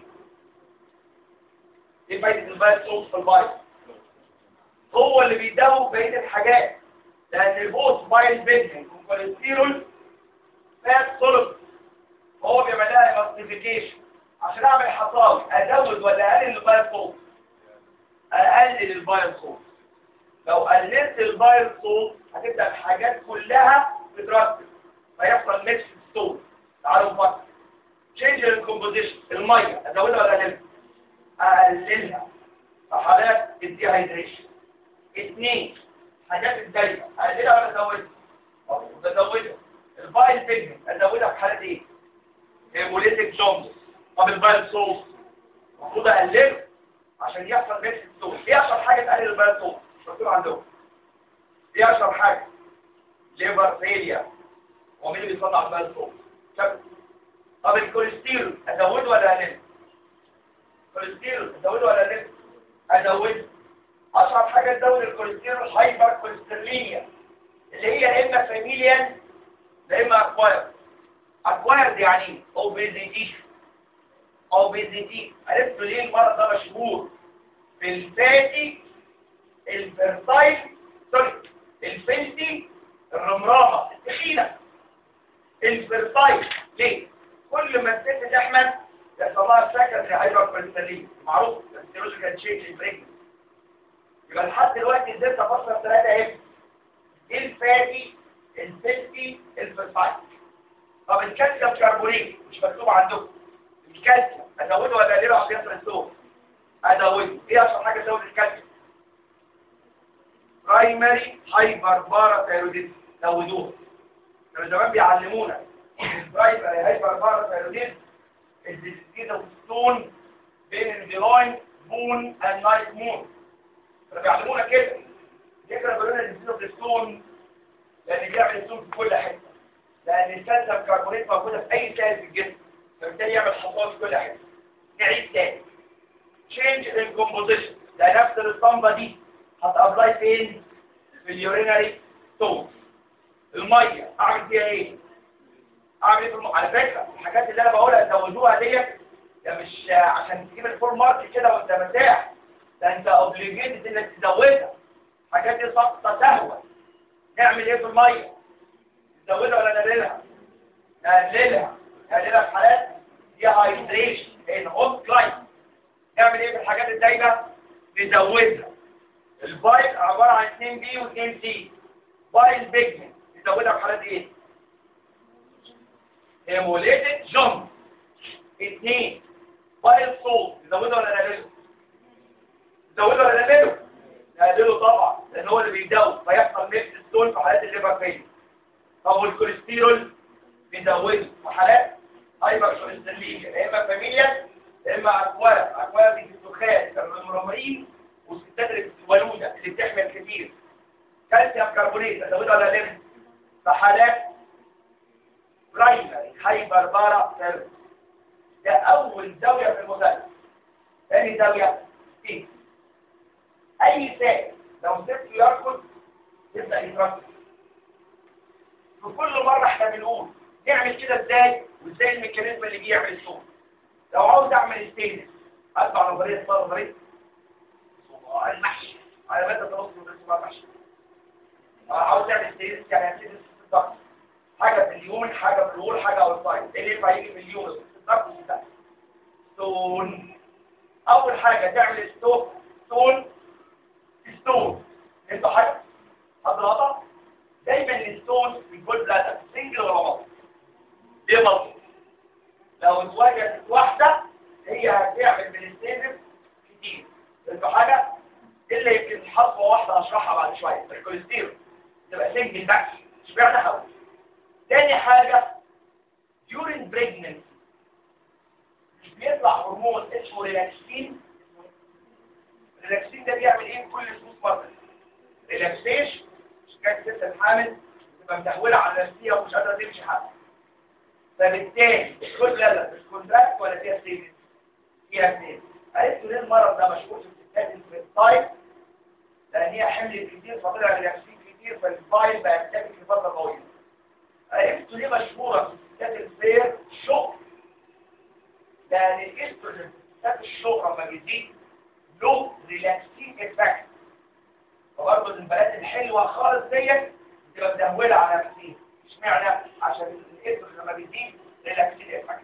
ايه فايده البايل صوت في البايل هو اللي بيدوب بقيه الحاجات لان البوت بايل بيجمنت والكوليسترول فات سوليد هو بيعمل لها ايماستيفيكيشن عشان اعمل حصاوي ازود ولا اقلل البايل صوت اقلل البايل صوت لو قللت البايل صوت هتبدا الحاجات كلها تترتب فيحصل ميكس ستون تعالوا نفكر تشينج الكومبوزيشن الميه ازودها ولا اقللها اقللها في حالات الديهايدريشن اثنين حاجات الدايره اقللها ولا ازودها بزودها البايل بيجمنت ازودها في حالات ايه هيموليتيك جونز طب البايل صوت المفروض اقلله عشان يحصل ميكس ستون ايه اشهر حاجه تقلل البايل صوت مش مكتوب عندهم ايه اشهر حاجه ليفر فيليا ومين اللي بيصنع البايل صوت شكل طب الكوليسترول ازوده ولا اقلله الكوليسترول ازوده ولا اقلله ازوده اشهر حاجه تزود الكوليسترول هايبر كوليسترولينيا اللي هي يا اما فاميليان يا اما اكواير اكواير يعني اوبيزيتي اوبيزيتي عرفتوا ليه المرض ده مشهور بالفاتي الفرتايل سوري الفلتي الرمرامه التخينه الفرتايل ليه كل ما الست تحمل يحصل لها سكندري هايبر كوليسترولين معروف السيرولوجيكال تشينج البريجنسي يبقى لحد دلوقتي قدرت افسر ثلاثه ايه الفاتي الفلتي الفرتايل طب الكالسيوم كربونيت مش مكتوب عندكم الكالسيوم ازوده ولا اقلله عشان يصل السوق ازوده ايه اشهر حاجه تزود الكالسيوم برايمري هايبر باراثايروديزم زودوها كانوا زمان بيعلمونا البرايمري هايبر باراثايروديزم الديستون بين الديلاين مون اند نايت مون كانوا بيعلمونا كده ليه كانوا بيقولوا لنا الديستون لان بيعمل السون في كل حته لان الكالسيوم كربونات موجوده في اي سائل في الجسم فبالتالي يعمل حصوات في كل حته نعيد تاني change in composition ده نفس الاسطمبه دي هتابلاي فين في اليورينري ستون الميه اعمل فيها ايه اعمل ايه في الم... على فكره الحاجات اللي انا بقولها زودوها ديت ده مش عشان تجيب الفول مارك كده وانت مرتاح ده انت اوبليجيتد انك تزودها الحاجات دي سقطه سهوه نعمل ايه في الميه نزودها ولا نقللها نقللها نقللها في حالات دي هايدريشن ان هوت كلايم نعمل ايه في الحاجات الدايبه نزودها البايل عباره عن 2 بي و2 سي بايل بيجمنت نزودها في حالات ايه هيموليتيك جامب اثنين بايل صوت نزودها ولا نقللها نزودها ولا نقللها نقلله طبعا لان هو اللي بيدوب فيحصل ميكس ستون في حالات الليفر فيلير طب والكوليسترول بيزوده في حالات هايبر كوليسترولينيا يا اما فاميليا يا اما اكوار اكوار دي الدخان المرمرين والستات اللي الولوده اللي بتحمل كتير كالسيوم كربونات ازودها ولا لم في حالات برايمري هايبر بارا سيرفيس ده اول زاويه في المثلث ثاني زاويه ايه اي سائل لو سبته يركض يبدا يتركز في كل مرة احنا بنقول نعمل كده ازاي وازاي الميكانيزم اللي بيعمل الصوت لو عاوز اعمل ستينس ادفع نظرية اسمها نظرية المحشي على مدى تنص من اسمها المحشي عاوز تعمل ستينس يعني هتسيب الضغط حاجة في اليوم حاجة في الول حاجة اوتسايد ايه اللي ينفع يجي في اليوم الضغط ده ستون اول حاجة تعمل ستون ستون ستون انتوا حاجة حد الغطا دايما الستون في الجول بلاتر سنجل ولا مصر ليه مصر لو اتواجدت واحدة هي هتعمل من السيزم كتير انتوا حاجة الا يمكن حصوة واحدة اشرحها بعد شوية الكوليسترول تبقى سنجل بس اشبعنا حول تاني حاجة during pregnancy بيطلع هرمون اسمه ريلاكسين الريلاكسين ده بيعمل ايه كل سموث ماركت ريلاكسيشن كانت ست الحامل تبقى متحولة على نفسية ومش قادرة تمشي حاجة فبالتالي كل لا لا مش كونتراكت ولا فيها ستيجن فيها ستيجن عرفت ليه المرض ده مشهور في الستات الفيستايل لان هي حمل كتير فطلع رياكسين كتير فالفايل بقى يحتاج في فتره طويله عرفت ليه مشهوره في الستات الفير شوك لان الاستروجين في الستات الشوك لما بيزيد له ريلاكسين افكت فبرضه البنات الحلوه خالص ديت بتبقى مدهوله على نفسها اشمعنى عشان الاستروجين لما بيزيد ريلاكسين افكت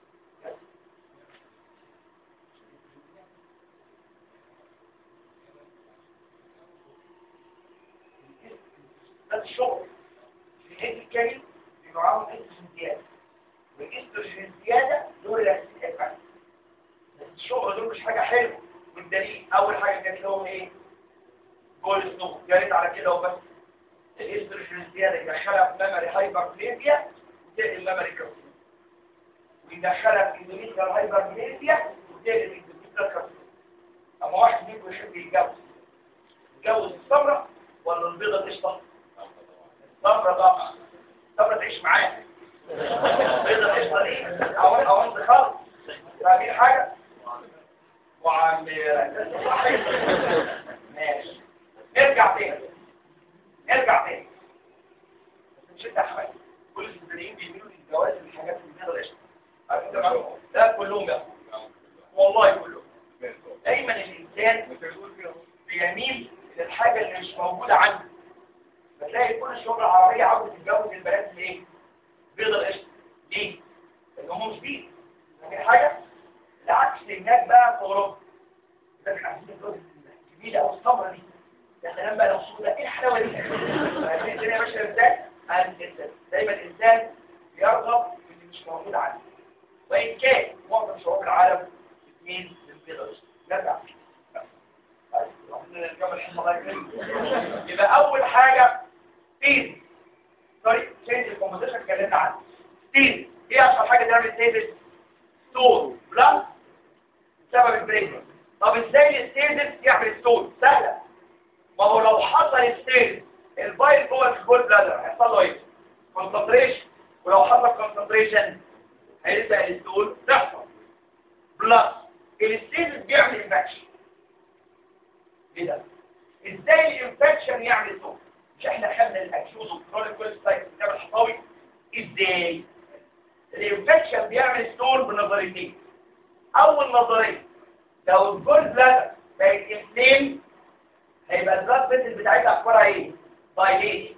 ده الشغل في الهيد الكريم بيبقى معاهم استروجين زياده والاستروجين زياده دول ريلاكسين افكت الشغل دول مش حاجه حلوه والدليل اول حاجه كانت لهم ايه جول سنو جريت على كده وبس الاستروجين زياده يدخلها في ميموري هايبربليزيا وتقلب ميموري كارسينوم ويدخلها في اندوميتريال هايبربليزيا وتقلب اندوميتريال كارسينوم اما واحد منكم يحب يتجوز يتجوز السمره ولا البيضه تشطح السمره طبعا السمره تعيش معاك البيضه تشطح ايه او او انت خالص فاهمين حاجه وعميرة ماشي نرجع تاني نرجع تاني مش انت حاجة كل السودانيين بيميلوا للجواز الحاجات اللي بيقدر قشطة عارف ده معلومة ده كلهم يا والله كلهم دايما الانسان بيميل للحاجة اللي مش موجودة عنده فتلاقي كل الشغل العربية عاوز تتجوز البنات اللي ايه بيقدر قشطة ليه؟ لان هم مش بيه يعني حاجة العكس هناك بقى في اوروبا ده احنا عايزين نتجوز الجميله او الصبره دي يا سلام بقى لو صوره ايه الحلاوه دي عايزين الدنيا ماشيه ازاي الانسان دايما الانسان بيرغب في اللي مش موجود عنده وان كان معظم شعوب العالم اثنين للبيضه نرجع يبقى اول حاجه ستيز سوري تشينج الكومبوزيشن اتكلمنا عنه ستيز ايه اشهر حاجه تعمل ستيز ستول بلس سبب البريك طب ازاي الستيزس يعمل ستول سهله ما هو لو حصل ستيزس الفايل جوه الجول بلادر هيحصل له ايه كونسنتريشن ولو حصل كونسنتريشن هيبدا الستول تحصل بلس الستيزس بيعمل انفكشن ايه ده ازاي الانفكشن يعمل ستول مش احنا خدنا الاكيوز والكرونيك كوليستايت بتاع الحصاوي ازاي الانفكشن بيعمل ستول بنظريتين اول نظريه لو الجول بلادر بقت اثنين هيبقى البلاد فيسل بتاعتها اخبارها ايه دايليت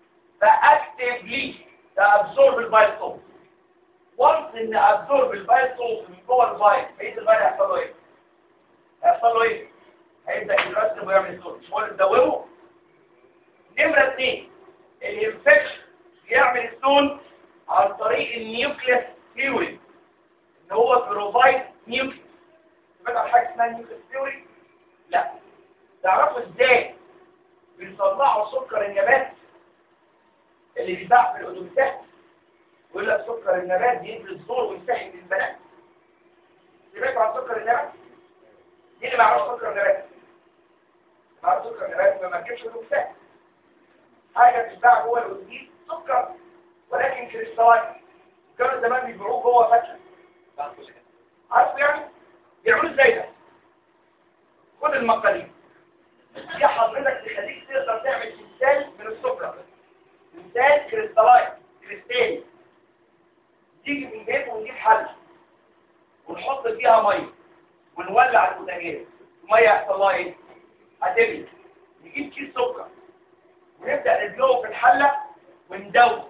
فاكتفلي تابزورب البايل سولت وانس ان ابزورب البايل سولت من جوه البايل بقيه البايل هيحصل له ايه هيحصل له ايه هيبدا يرسب ويعمل ستول مش هو تدوره نمره اثنين الانفكشن بيعمل ستول عن طريق النيوكليس ثيوري ان هو بروفايد نيوكليس سمعت عن حاجه اسمها نيوكليس ثيوري لا تعرفوا ازاي بيصنعوا سكر النبات اللي بيتباع في الاتوبيسات ويقول لك سكر النبات بيدي الزور ويستحي للبنات سمعتوا عن سكر النبات مين اللي ما يعرفش سكر النبات ما يعرفش سكر النبات ما مركبش الاتوبيسات حاجه بتتباع جوه الاتوبيس سكر ولكن كريستالات كانوا زمان بيبيعوه جوه فاكهه عارفوا يعني بيعملوا ازاي ده خد المقاليد دي حضرتك تخليك تقدر تعمل تمثال من السكر تمثال كريستالايت كريستالي تيجي من البيت ونجيب حل ونحط فيها ميه ونولع البوتاجاز الميه يحصل لها ايه؟ هتبلي نجيب كيس سكر ونبدا ندلقه في الحله وندوب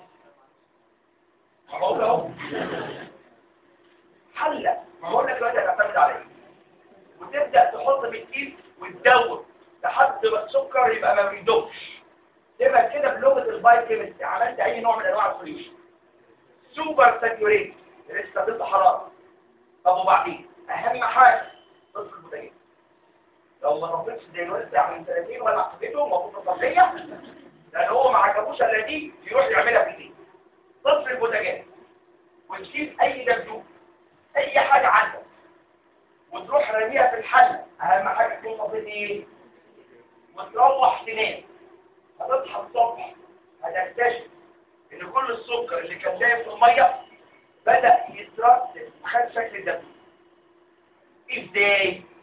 بقول اهو حله ما بقول لك دلوقتي هتعتمد على ايه وتبدا تحط في الكيس وتدوب لحد ما السكر يبقى ما بيدوبش تبقى كده بلغه الباي كيمستري عملت اي نوع من انواع السوليوشن سوبر ساتيوريت لسه ضد حراره طب وبعدين اهم حاجه تصل البوتاجاز لو ما طفيتش زي الواد بتاع من سنتين ولا عقبته المفروض تصليه لان هو ما عجبوش الا دي يروح يعملها في البيت تصل البوتاجاز وتجيب اي دبدوب اي حاجه عندك وتروح رميها في الحله اهم حاجه تكون طفيت ايه وتروح تنام هتصحى الصبح هتكتشف ان كل السكر اللي كان دايب في الميه بدا يترسب وخد شكل دم ازاي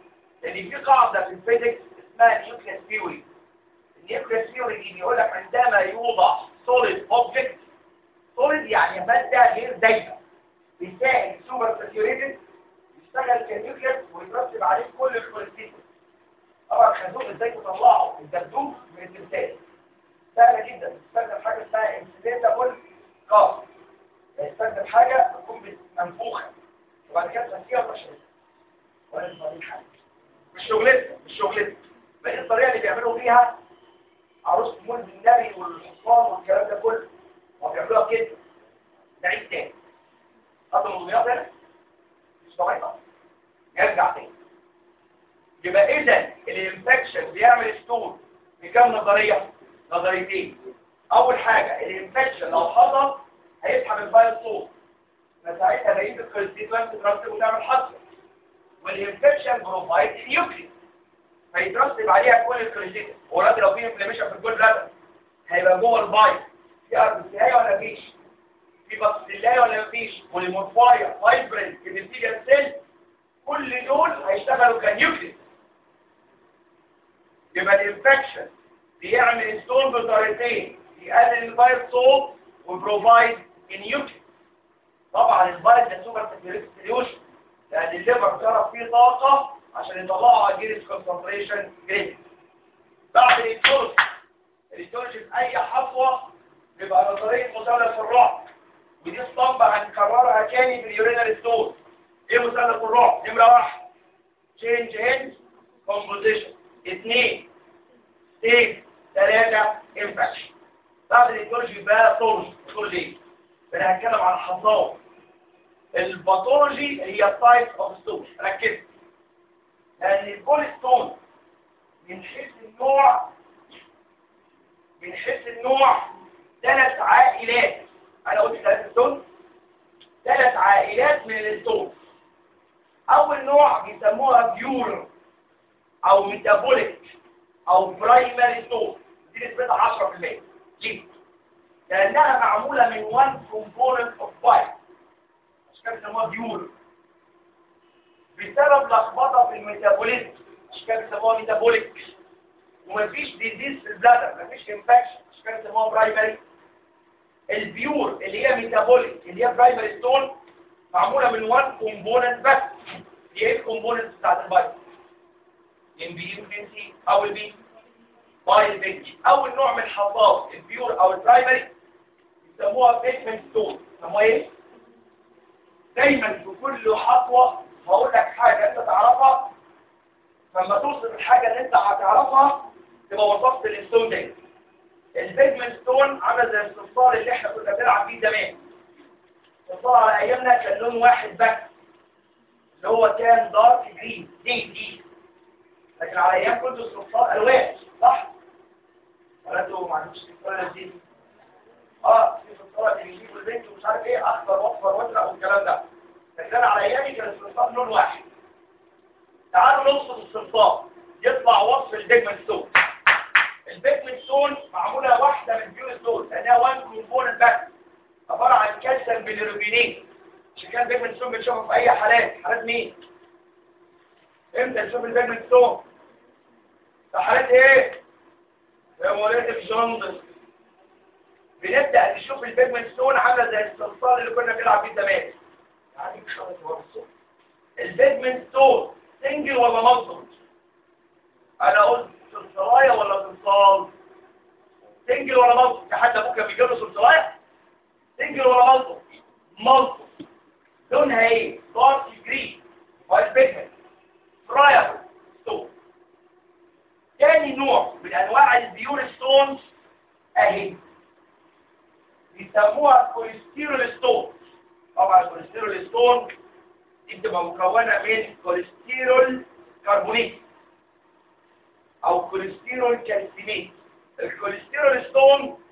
لان في قاعده في الفيزيكس اسمها النيوكليس ثيوري النيوكليس ثيوري دي بيقول لك عندما يوضع سوليد اوبجكت سوليد يعني ماده غير دايبه بيساعد سوبر ساتيوريتد يشتغل كنيوكليس ويترتب عليه كل الكوليستيرول طبعا خازوق ازاي تطلعه الدبدوب من التمثال سهله جدا تستخدم حاجه اسمها انسيدنتابل كاست يستخدم حاجه تكون منفوخه وبعد كده تغسيها وتشربها ولا دي حاجه مش شغلتنا مش شغلتنا ما هي الطريقه اللي بيعملوا فيها عروس مولد النبي والحصان والكلام ده كله هو بيعملوها كده نعيد تاني هذا الموضوعات هنا مش طبيعي يرجع تاني يبقى اذا الانفكشن بيعمل ستون بكام نظريه نظريتين اول حاجه الانفكشن لو حصل هيسحب الفايل صوت فساعتها بقيه الكونستيتوانت تترتب وتعمل حصر والانفكشن بروفايد نيوكليس فيترتب عليها كل الكونستيتوانت ولكن لو في انفلاميشن في الجول بلادر هيبقى جوه البايل في اربسيايه ولا مفيش في بكتيريا ولا مفيش بوليمورفايا فايبرين كيميتيريال سيل كل دول هيشتغلوا كنيوكليس يبقى الانفكشن بيعمل ستون بطريقتين يقلل الفايروس صوت وبروفايد نيوكليس طبعا الفايروس ده سوبر ساتيوريشن لان الليفر بتعرف فيه طاقه عشان يطلعوا على الجيرس كونسنتريشن جريد بعد الانتولوجي الانتولوجي في اي حصوه بيبقى نظريه مثلث الرعب ودي اسطمبه هنكررها تاني في اليورينال ستون ايه مثلث الرعب نمره واحد تشينج هيد كومبوزيشن اثنين ستيج ثلاثه انفكشن بعد الانتولوجي بقى باثولوجي بتقول ليه انا هتكلم عن الحصاوه الباثولوجي هي التايب اوف ستون ركز لان الكول ستون من حيث النوع من حيث النوع ثلاث عائلات انا قلت ثلاث ستون ثلاث عائلات من الستون اول نوع بيسموها بيور او ميتابوليك او برايمري ستون دي نسبتها 10% ليه؟ لانها معموله من one component of five عشان كده بيسموها بيور بسبب لخبطه في الميتابوليزم عشان كده بيسموها ميتابوليك ومفيش ديزيز في البلادر مفيش انفكشن عشان كده بيسموها برايمري البيور اللي هي ميتابوليك اللي هي برايمري ستون معموله من وان كومبوننت بس دي ايه الكومبوننت بتاعت البايت ام بي يمكن سي او البي بايل بيج اول نوع من الحصاد البيور او البرايمري يسموها بيجمنت ستون يسموها ايه دايما في كل خطوه هقول لك حاجه انت تعرفها لما توصف الحاجه اللي انت هتعرفها تبقى وصفت الستون دي البيجمنت ستون عامل زي الصفار اللي احنا كنا بنلعب بيه زمان الصفار على ايامنا كان لون واحد بس اللي هو كان دارك جرين دي دي لكن على ايام كنت الصفار الوان صح ولا انتوا ما عندكوش صفار دي اه في صفار اللي بيجيبوا البنت ومش عارف ايه اخضر واصفر وازرق والكلام ده لكن انا على ايامي كان الصفار لون واحد تعالوا نوصف الصفار يطلع وصف البيجمنت ستون البيجمنت ستون معموله واحده من بيور ستون لانها وان كومبوننت بس عباره عن كالسيوم بيليروبينين عشان كده البيجمنت ستون بنشوفه في اي حالات حالات مين امتى نشوف البيجمنت ستون في حالات ايه هيموليت الجوندس بنبدا نشوف البيجمنت ستون عامله زي الصلصال اللي كنا بنلعب بيه زمان يعني مش خالص هو الصوت البيجمنت ستون سنجل ولا مالتي انا قلت صلصلايه ولا صلصال سنجل ولا مالتي في حد ابوك كان بيجيب له صلصلايه سنجل ولا مالتي مالتي لونها ايه دارك جرين وايت بيجمنت فرايبل ستون تاني نوع من انواع البيور ستونز اهي بيسموها كوليسترول ستون طبعا الكوليسترول ستون دي بتبقى مكونه من كوليسترول كربونيت او كوليسترول كالسيميت الكوليسترول ستون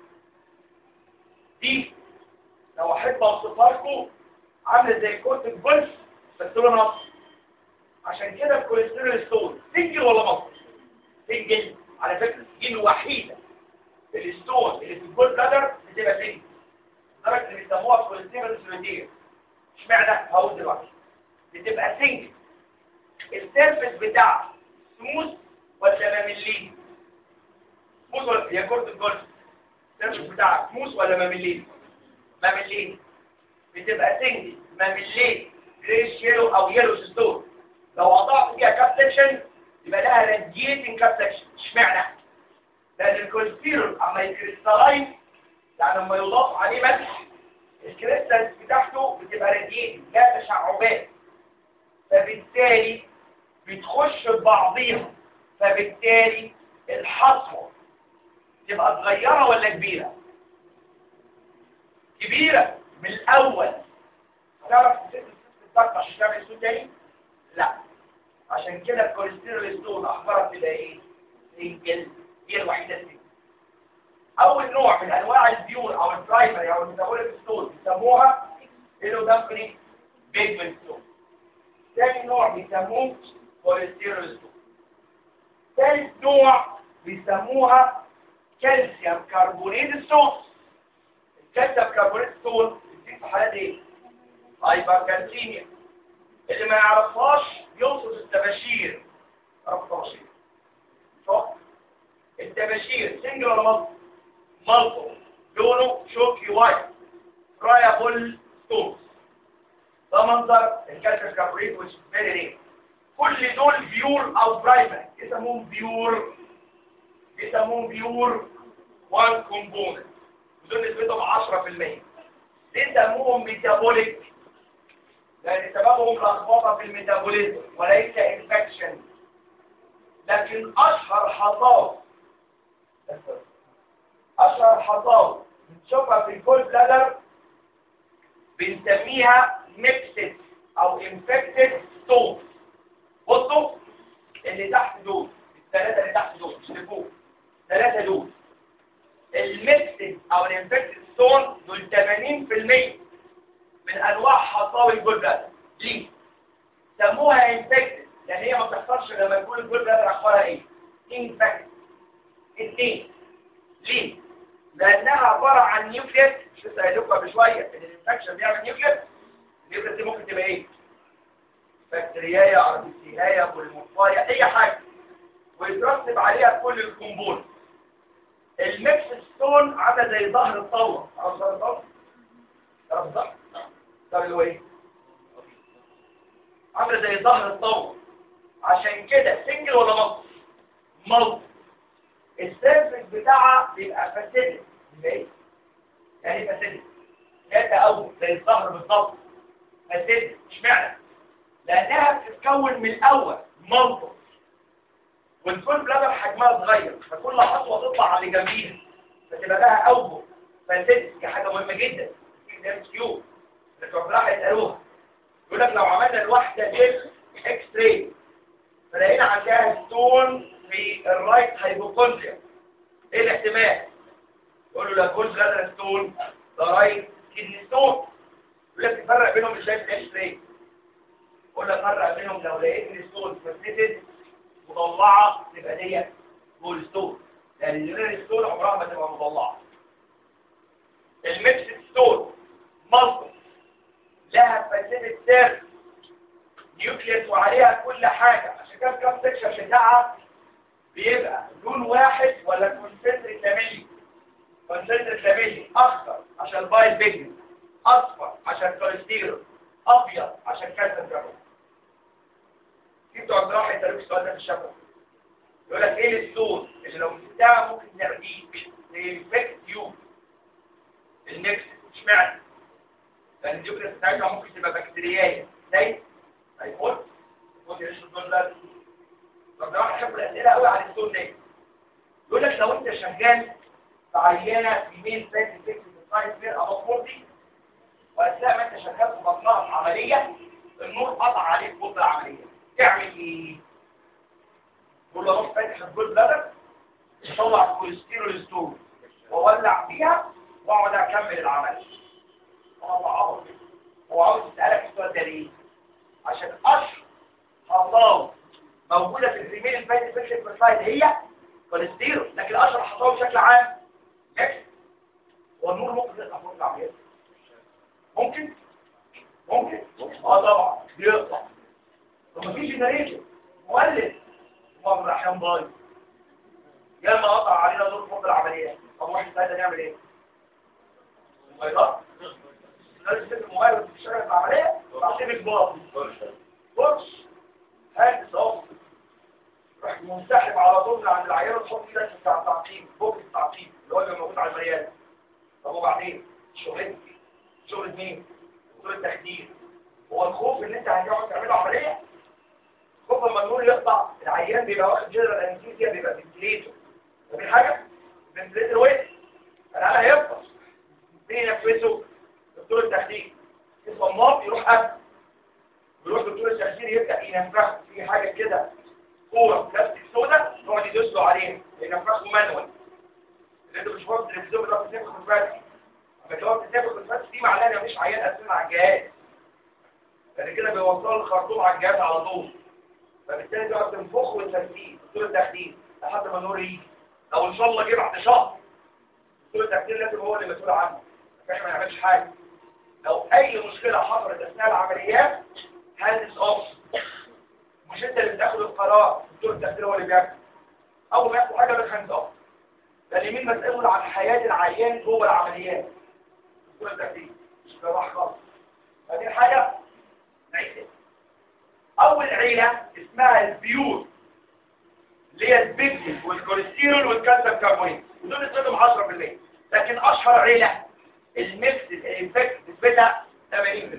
دي لو احب اوصفها لكم عامله زي كوت الجولف بس لونها اصفر عشان كده الكوليسترول ستون سنجل ولا مصر سنجل على فكره دي الوحيده الستون اللي في الجول بلادر بتبقى سنجل لدرجه ان بيسموها كوليسترول سوليدير اشمعنى هقول دلوقتي بتبقى سنجل السيرفس بتاعها سموث ولا مملين سموث ولا هي كرة الجولف السيرفس بتاعك سموث ولا مملين مملين بتبقى سنجل مملين جريش يلو او يلو ستون لو قطعت فيها كاب سكشن يبقى لها راديتنج كاب سكشن اشمعنى لان الكوليسترول اما يكريستالايز يعني لما يضاف عليه ملح الكريستالز بتاعته بتبقى راديتنج لا تشعبات فبالتالي بتخش ببعضيها فبالتالي الحصوة تبقى صغيرة ولا كبيرة كبيرة من الأول تعرف تتفتح عشان تعمل سود تاني لا عشان كده الكوليسترول ستون أخبارها تبقى إيه سنجل هي الوحيدة سنجل أول نوع من أنواع البيور أو البرايمري أو الميتابوليك ستون بيسموها إلودامبري بيجمنت ستون ثاني نوع بيسموه كوليسترول ستون ثالث نوع بيسموها كالسيوم كربونيت ستون الكالسيوم كربونيت ستون بتزيد في حالات ايه؟ هايبركالسيميا اللي ما يعرفهاش يوصف التباشير عرف التباشير صح؟ التباشير سنجل ولا مالتو؟ مالتو لونه شوكي وايت فرايبل ستونز ده منظر الكالسيوم كربونيت which is very rare كل دول بيور او برايمري يسموهم بيور يسموهم بيور وان كومبوننت ودول نسبتهم 10% ليه سموهم ميتابوليك لان سببهم لخبطه في الميتابوليزم وليس انفكشن لكن اشهر حصاد اشهر حصاد بنشوفها في الكول بلادر بنسميها ميكسد او انفكتد ستون بصوا اللي تحت دول الثلاثه اللي تحت دول مش اللي فوق الثلاثه دول الميكسد او الانفكتد ستون دول 80% من انواع حصاوي الجول بلادر ليه؟ سموها انفكتد لان هي ما بتحصلش لما يكون الجول بلادر اخبارها ايه؟ انفكتد اثنين ليه؟ لانها عباره عن نيوكليس مش لسه قايل لكم قبل شويه ان الانفكشن بيعمل نيوكليس النيوكليس دي ممكن تبقى ايه؟ بكتيرياية اربيسيهاية بولموفاية اي حاجة ويترتب عليها كل الكومبون الميكس ستون عامله زي ظهر الطاولة عارف ظهر الطاولة؟ عارف الظهر؟ ظهر اللي هو ايه؟ عامله زي ظهر الطاولة عشان كده سنجل ولا ملط؟ ملط السيرفس بتاعها بيبقى فاسيدك ازاي؟ يعني فاسيدك لا تأول زي الظهر بالظبط فاسيدك اشمعنى؟ لأنها بتتكون من الأول منطق والكل بلادر حجمها صغير فكل خطوة تطلع على جنبيها فتبقى لها أوجه فالسيدس دي حاجة مهمة جدا ده مش كيو الدكتور هيسألوها يقول لك لو عملنا الواحدة دي اكس راي فلقينا عندها ستون في الرايت هايبوكوندريا ايه الاحتمال؟ يقول له لا كل بلادر ستون ده رايت كدني ستون يقول لك تفرق بينهم ازاي في الاكس راي قول افرق بينهم لو لقيت الستون فسيتد مضلعه تبقى ديت جول ستون لان الجنرال ستون عمرها ما تبقى مضلعه الميكس ستون مالتو لها فسيتد سيرف نيوكليس وعليها كل حاجه عشان كده الكاب سكشن بتاعها بيبقى لون واحد ولا كونسنتريك لاميلي كونسنتريك لاميلي اخضر عشان بايل بيجمنت اصفر عشان كوليسترول ابيض عشان كالسيوم كربون في بتوع الجراحه يسالوك السؤال ده في الشفه يقول لك ايه الستون اللي لو مسكتها ممكن نعديك انفكت يو النكس اشمعنى لان النيوكليس بتاعتها ممكن تبقى بكتيريائيه زي هيفوت ممكن يشرب الدور ده فالجراحه يحبوا الاسئله قوي عن الستون ده يقول لك لو انت شغال في عيانه في ميل فاتي فيكس سايز فير او فورتي واثناء ما انت شغال في بطنها في عمليه النور قطع عليك بطء العمليه تعمل ايه؟ تقول له روح فاتح الجول بلدر اطلع الكوليسترول ستون واولع فيها واقعد اكمل العمل هو عبط هو عاوز يسالك السؤال ده ليه؟ عشان اشهر حصاوي موجوده في الريميل الفاتي فيكشن سلايد هي كوليسترول لكن اشهر حصاوي بشكل عام اكس والنور ممكن يقطع فوق العمليات ممكن ممكن اه طبعا بيقطع طب مفيش جنريتور مولد بعض الاحيان بايظ يا اما قطع علينا دور فوق العمليات طب واحد ساعتها نعمل ايه؟ موبايلات لازم تسيب الموبايل وانت بتشتغل في العمليه تعطيك باظ بص هات صوت راح منسحب على طول من عند العيال وتحط ايدك بتاع التعقيم بوك التعقيم اللي هو اللي موجود على المريال طب وبعدين شغلتك شغل مين؟ دكتور التخدير هو الخوف ان انت هتقعد تعمله عمليه خوف لما النور يقطع العيان بيبقى واخد جنرال انستيزيا بيبقى فنتليتور فاهمين حاجه؟ فنتليتور وقف العيان هيفطس مين ينفذه؟ دكتور التخدير اسمه ماف يروح قبل يروح دكتور التخدير يبدا ينفخه في حاجه كده كوره بلاستيك سودا يقعد يدوس له عليها ينفخه مانوال اللي انت مش واخد التلفزيون بتاع بتنفخ الفتح لما تقعد بتنفخ الفتح دي معناها ان مفيش عيان اساسا على الجهاز بعد كده بيوصلوا الخرطوم على الجهاز على طول فبالتالي تقعد تنفخه وتسديد دكتور التخدير لحد ما النور يجي لو ان شاء الله جه بعد شهر دكتور التخدير لازم هو اللي مسؤول عنه احنا ما نعملش حاجه لو اي مشكله حصلت اثناء العمليات هاندز اوف مش انت اللي بتاخد القرار دكتور التخدير هو اللي بياخد اول ما ياخد حاجه بالهاندز اوف لان مين مسؤول عن حياه العيان جوه العمليات دكتور التخدير مش راح خالص هذه حاجه نعيد اول عيله اسمها البيور اللي هي البيكسل والكوليسترول والكالسيوم كربونات ودول نسبتهم 10% لكن اشهر عيله الميكس الانفكت نسبتها 80%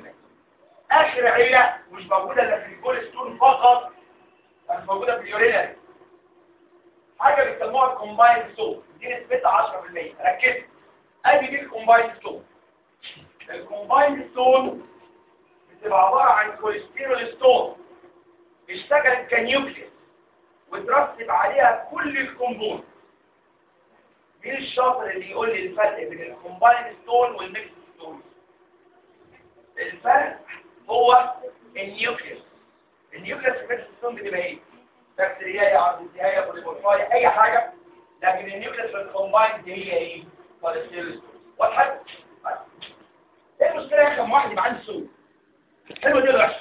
اخر عيله مش موجوده الا في الكوليسترول فقط مش موجوده في اليورينري حاجه بيسموها الكومبايند ستون دي نسبتها 10% ركز ادي دي الكومبايند ستون الكومبايند ستون بتبقى عباره عن كوليسترول ستون اشتغلت كنيوكليس وترتب عليها كل الكومبون مين الشاطر اللي يقول لي الفرق بين الكومبايند ستون والميكس ستون الفرق هو النيوكليس النيوكليس في الميكس ستون بتبقى ايه بكتيريا عرضية بوليمورفاية اي حاجة لكن النيوكليس في الكومبايند هي ايه كوليسترول ستون واضحة ايه المشكلة يا اخي واحد يبقى عنده سوء حلوة دي ولا وحشة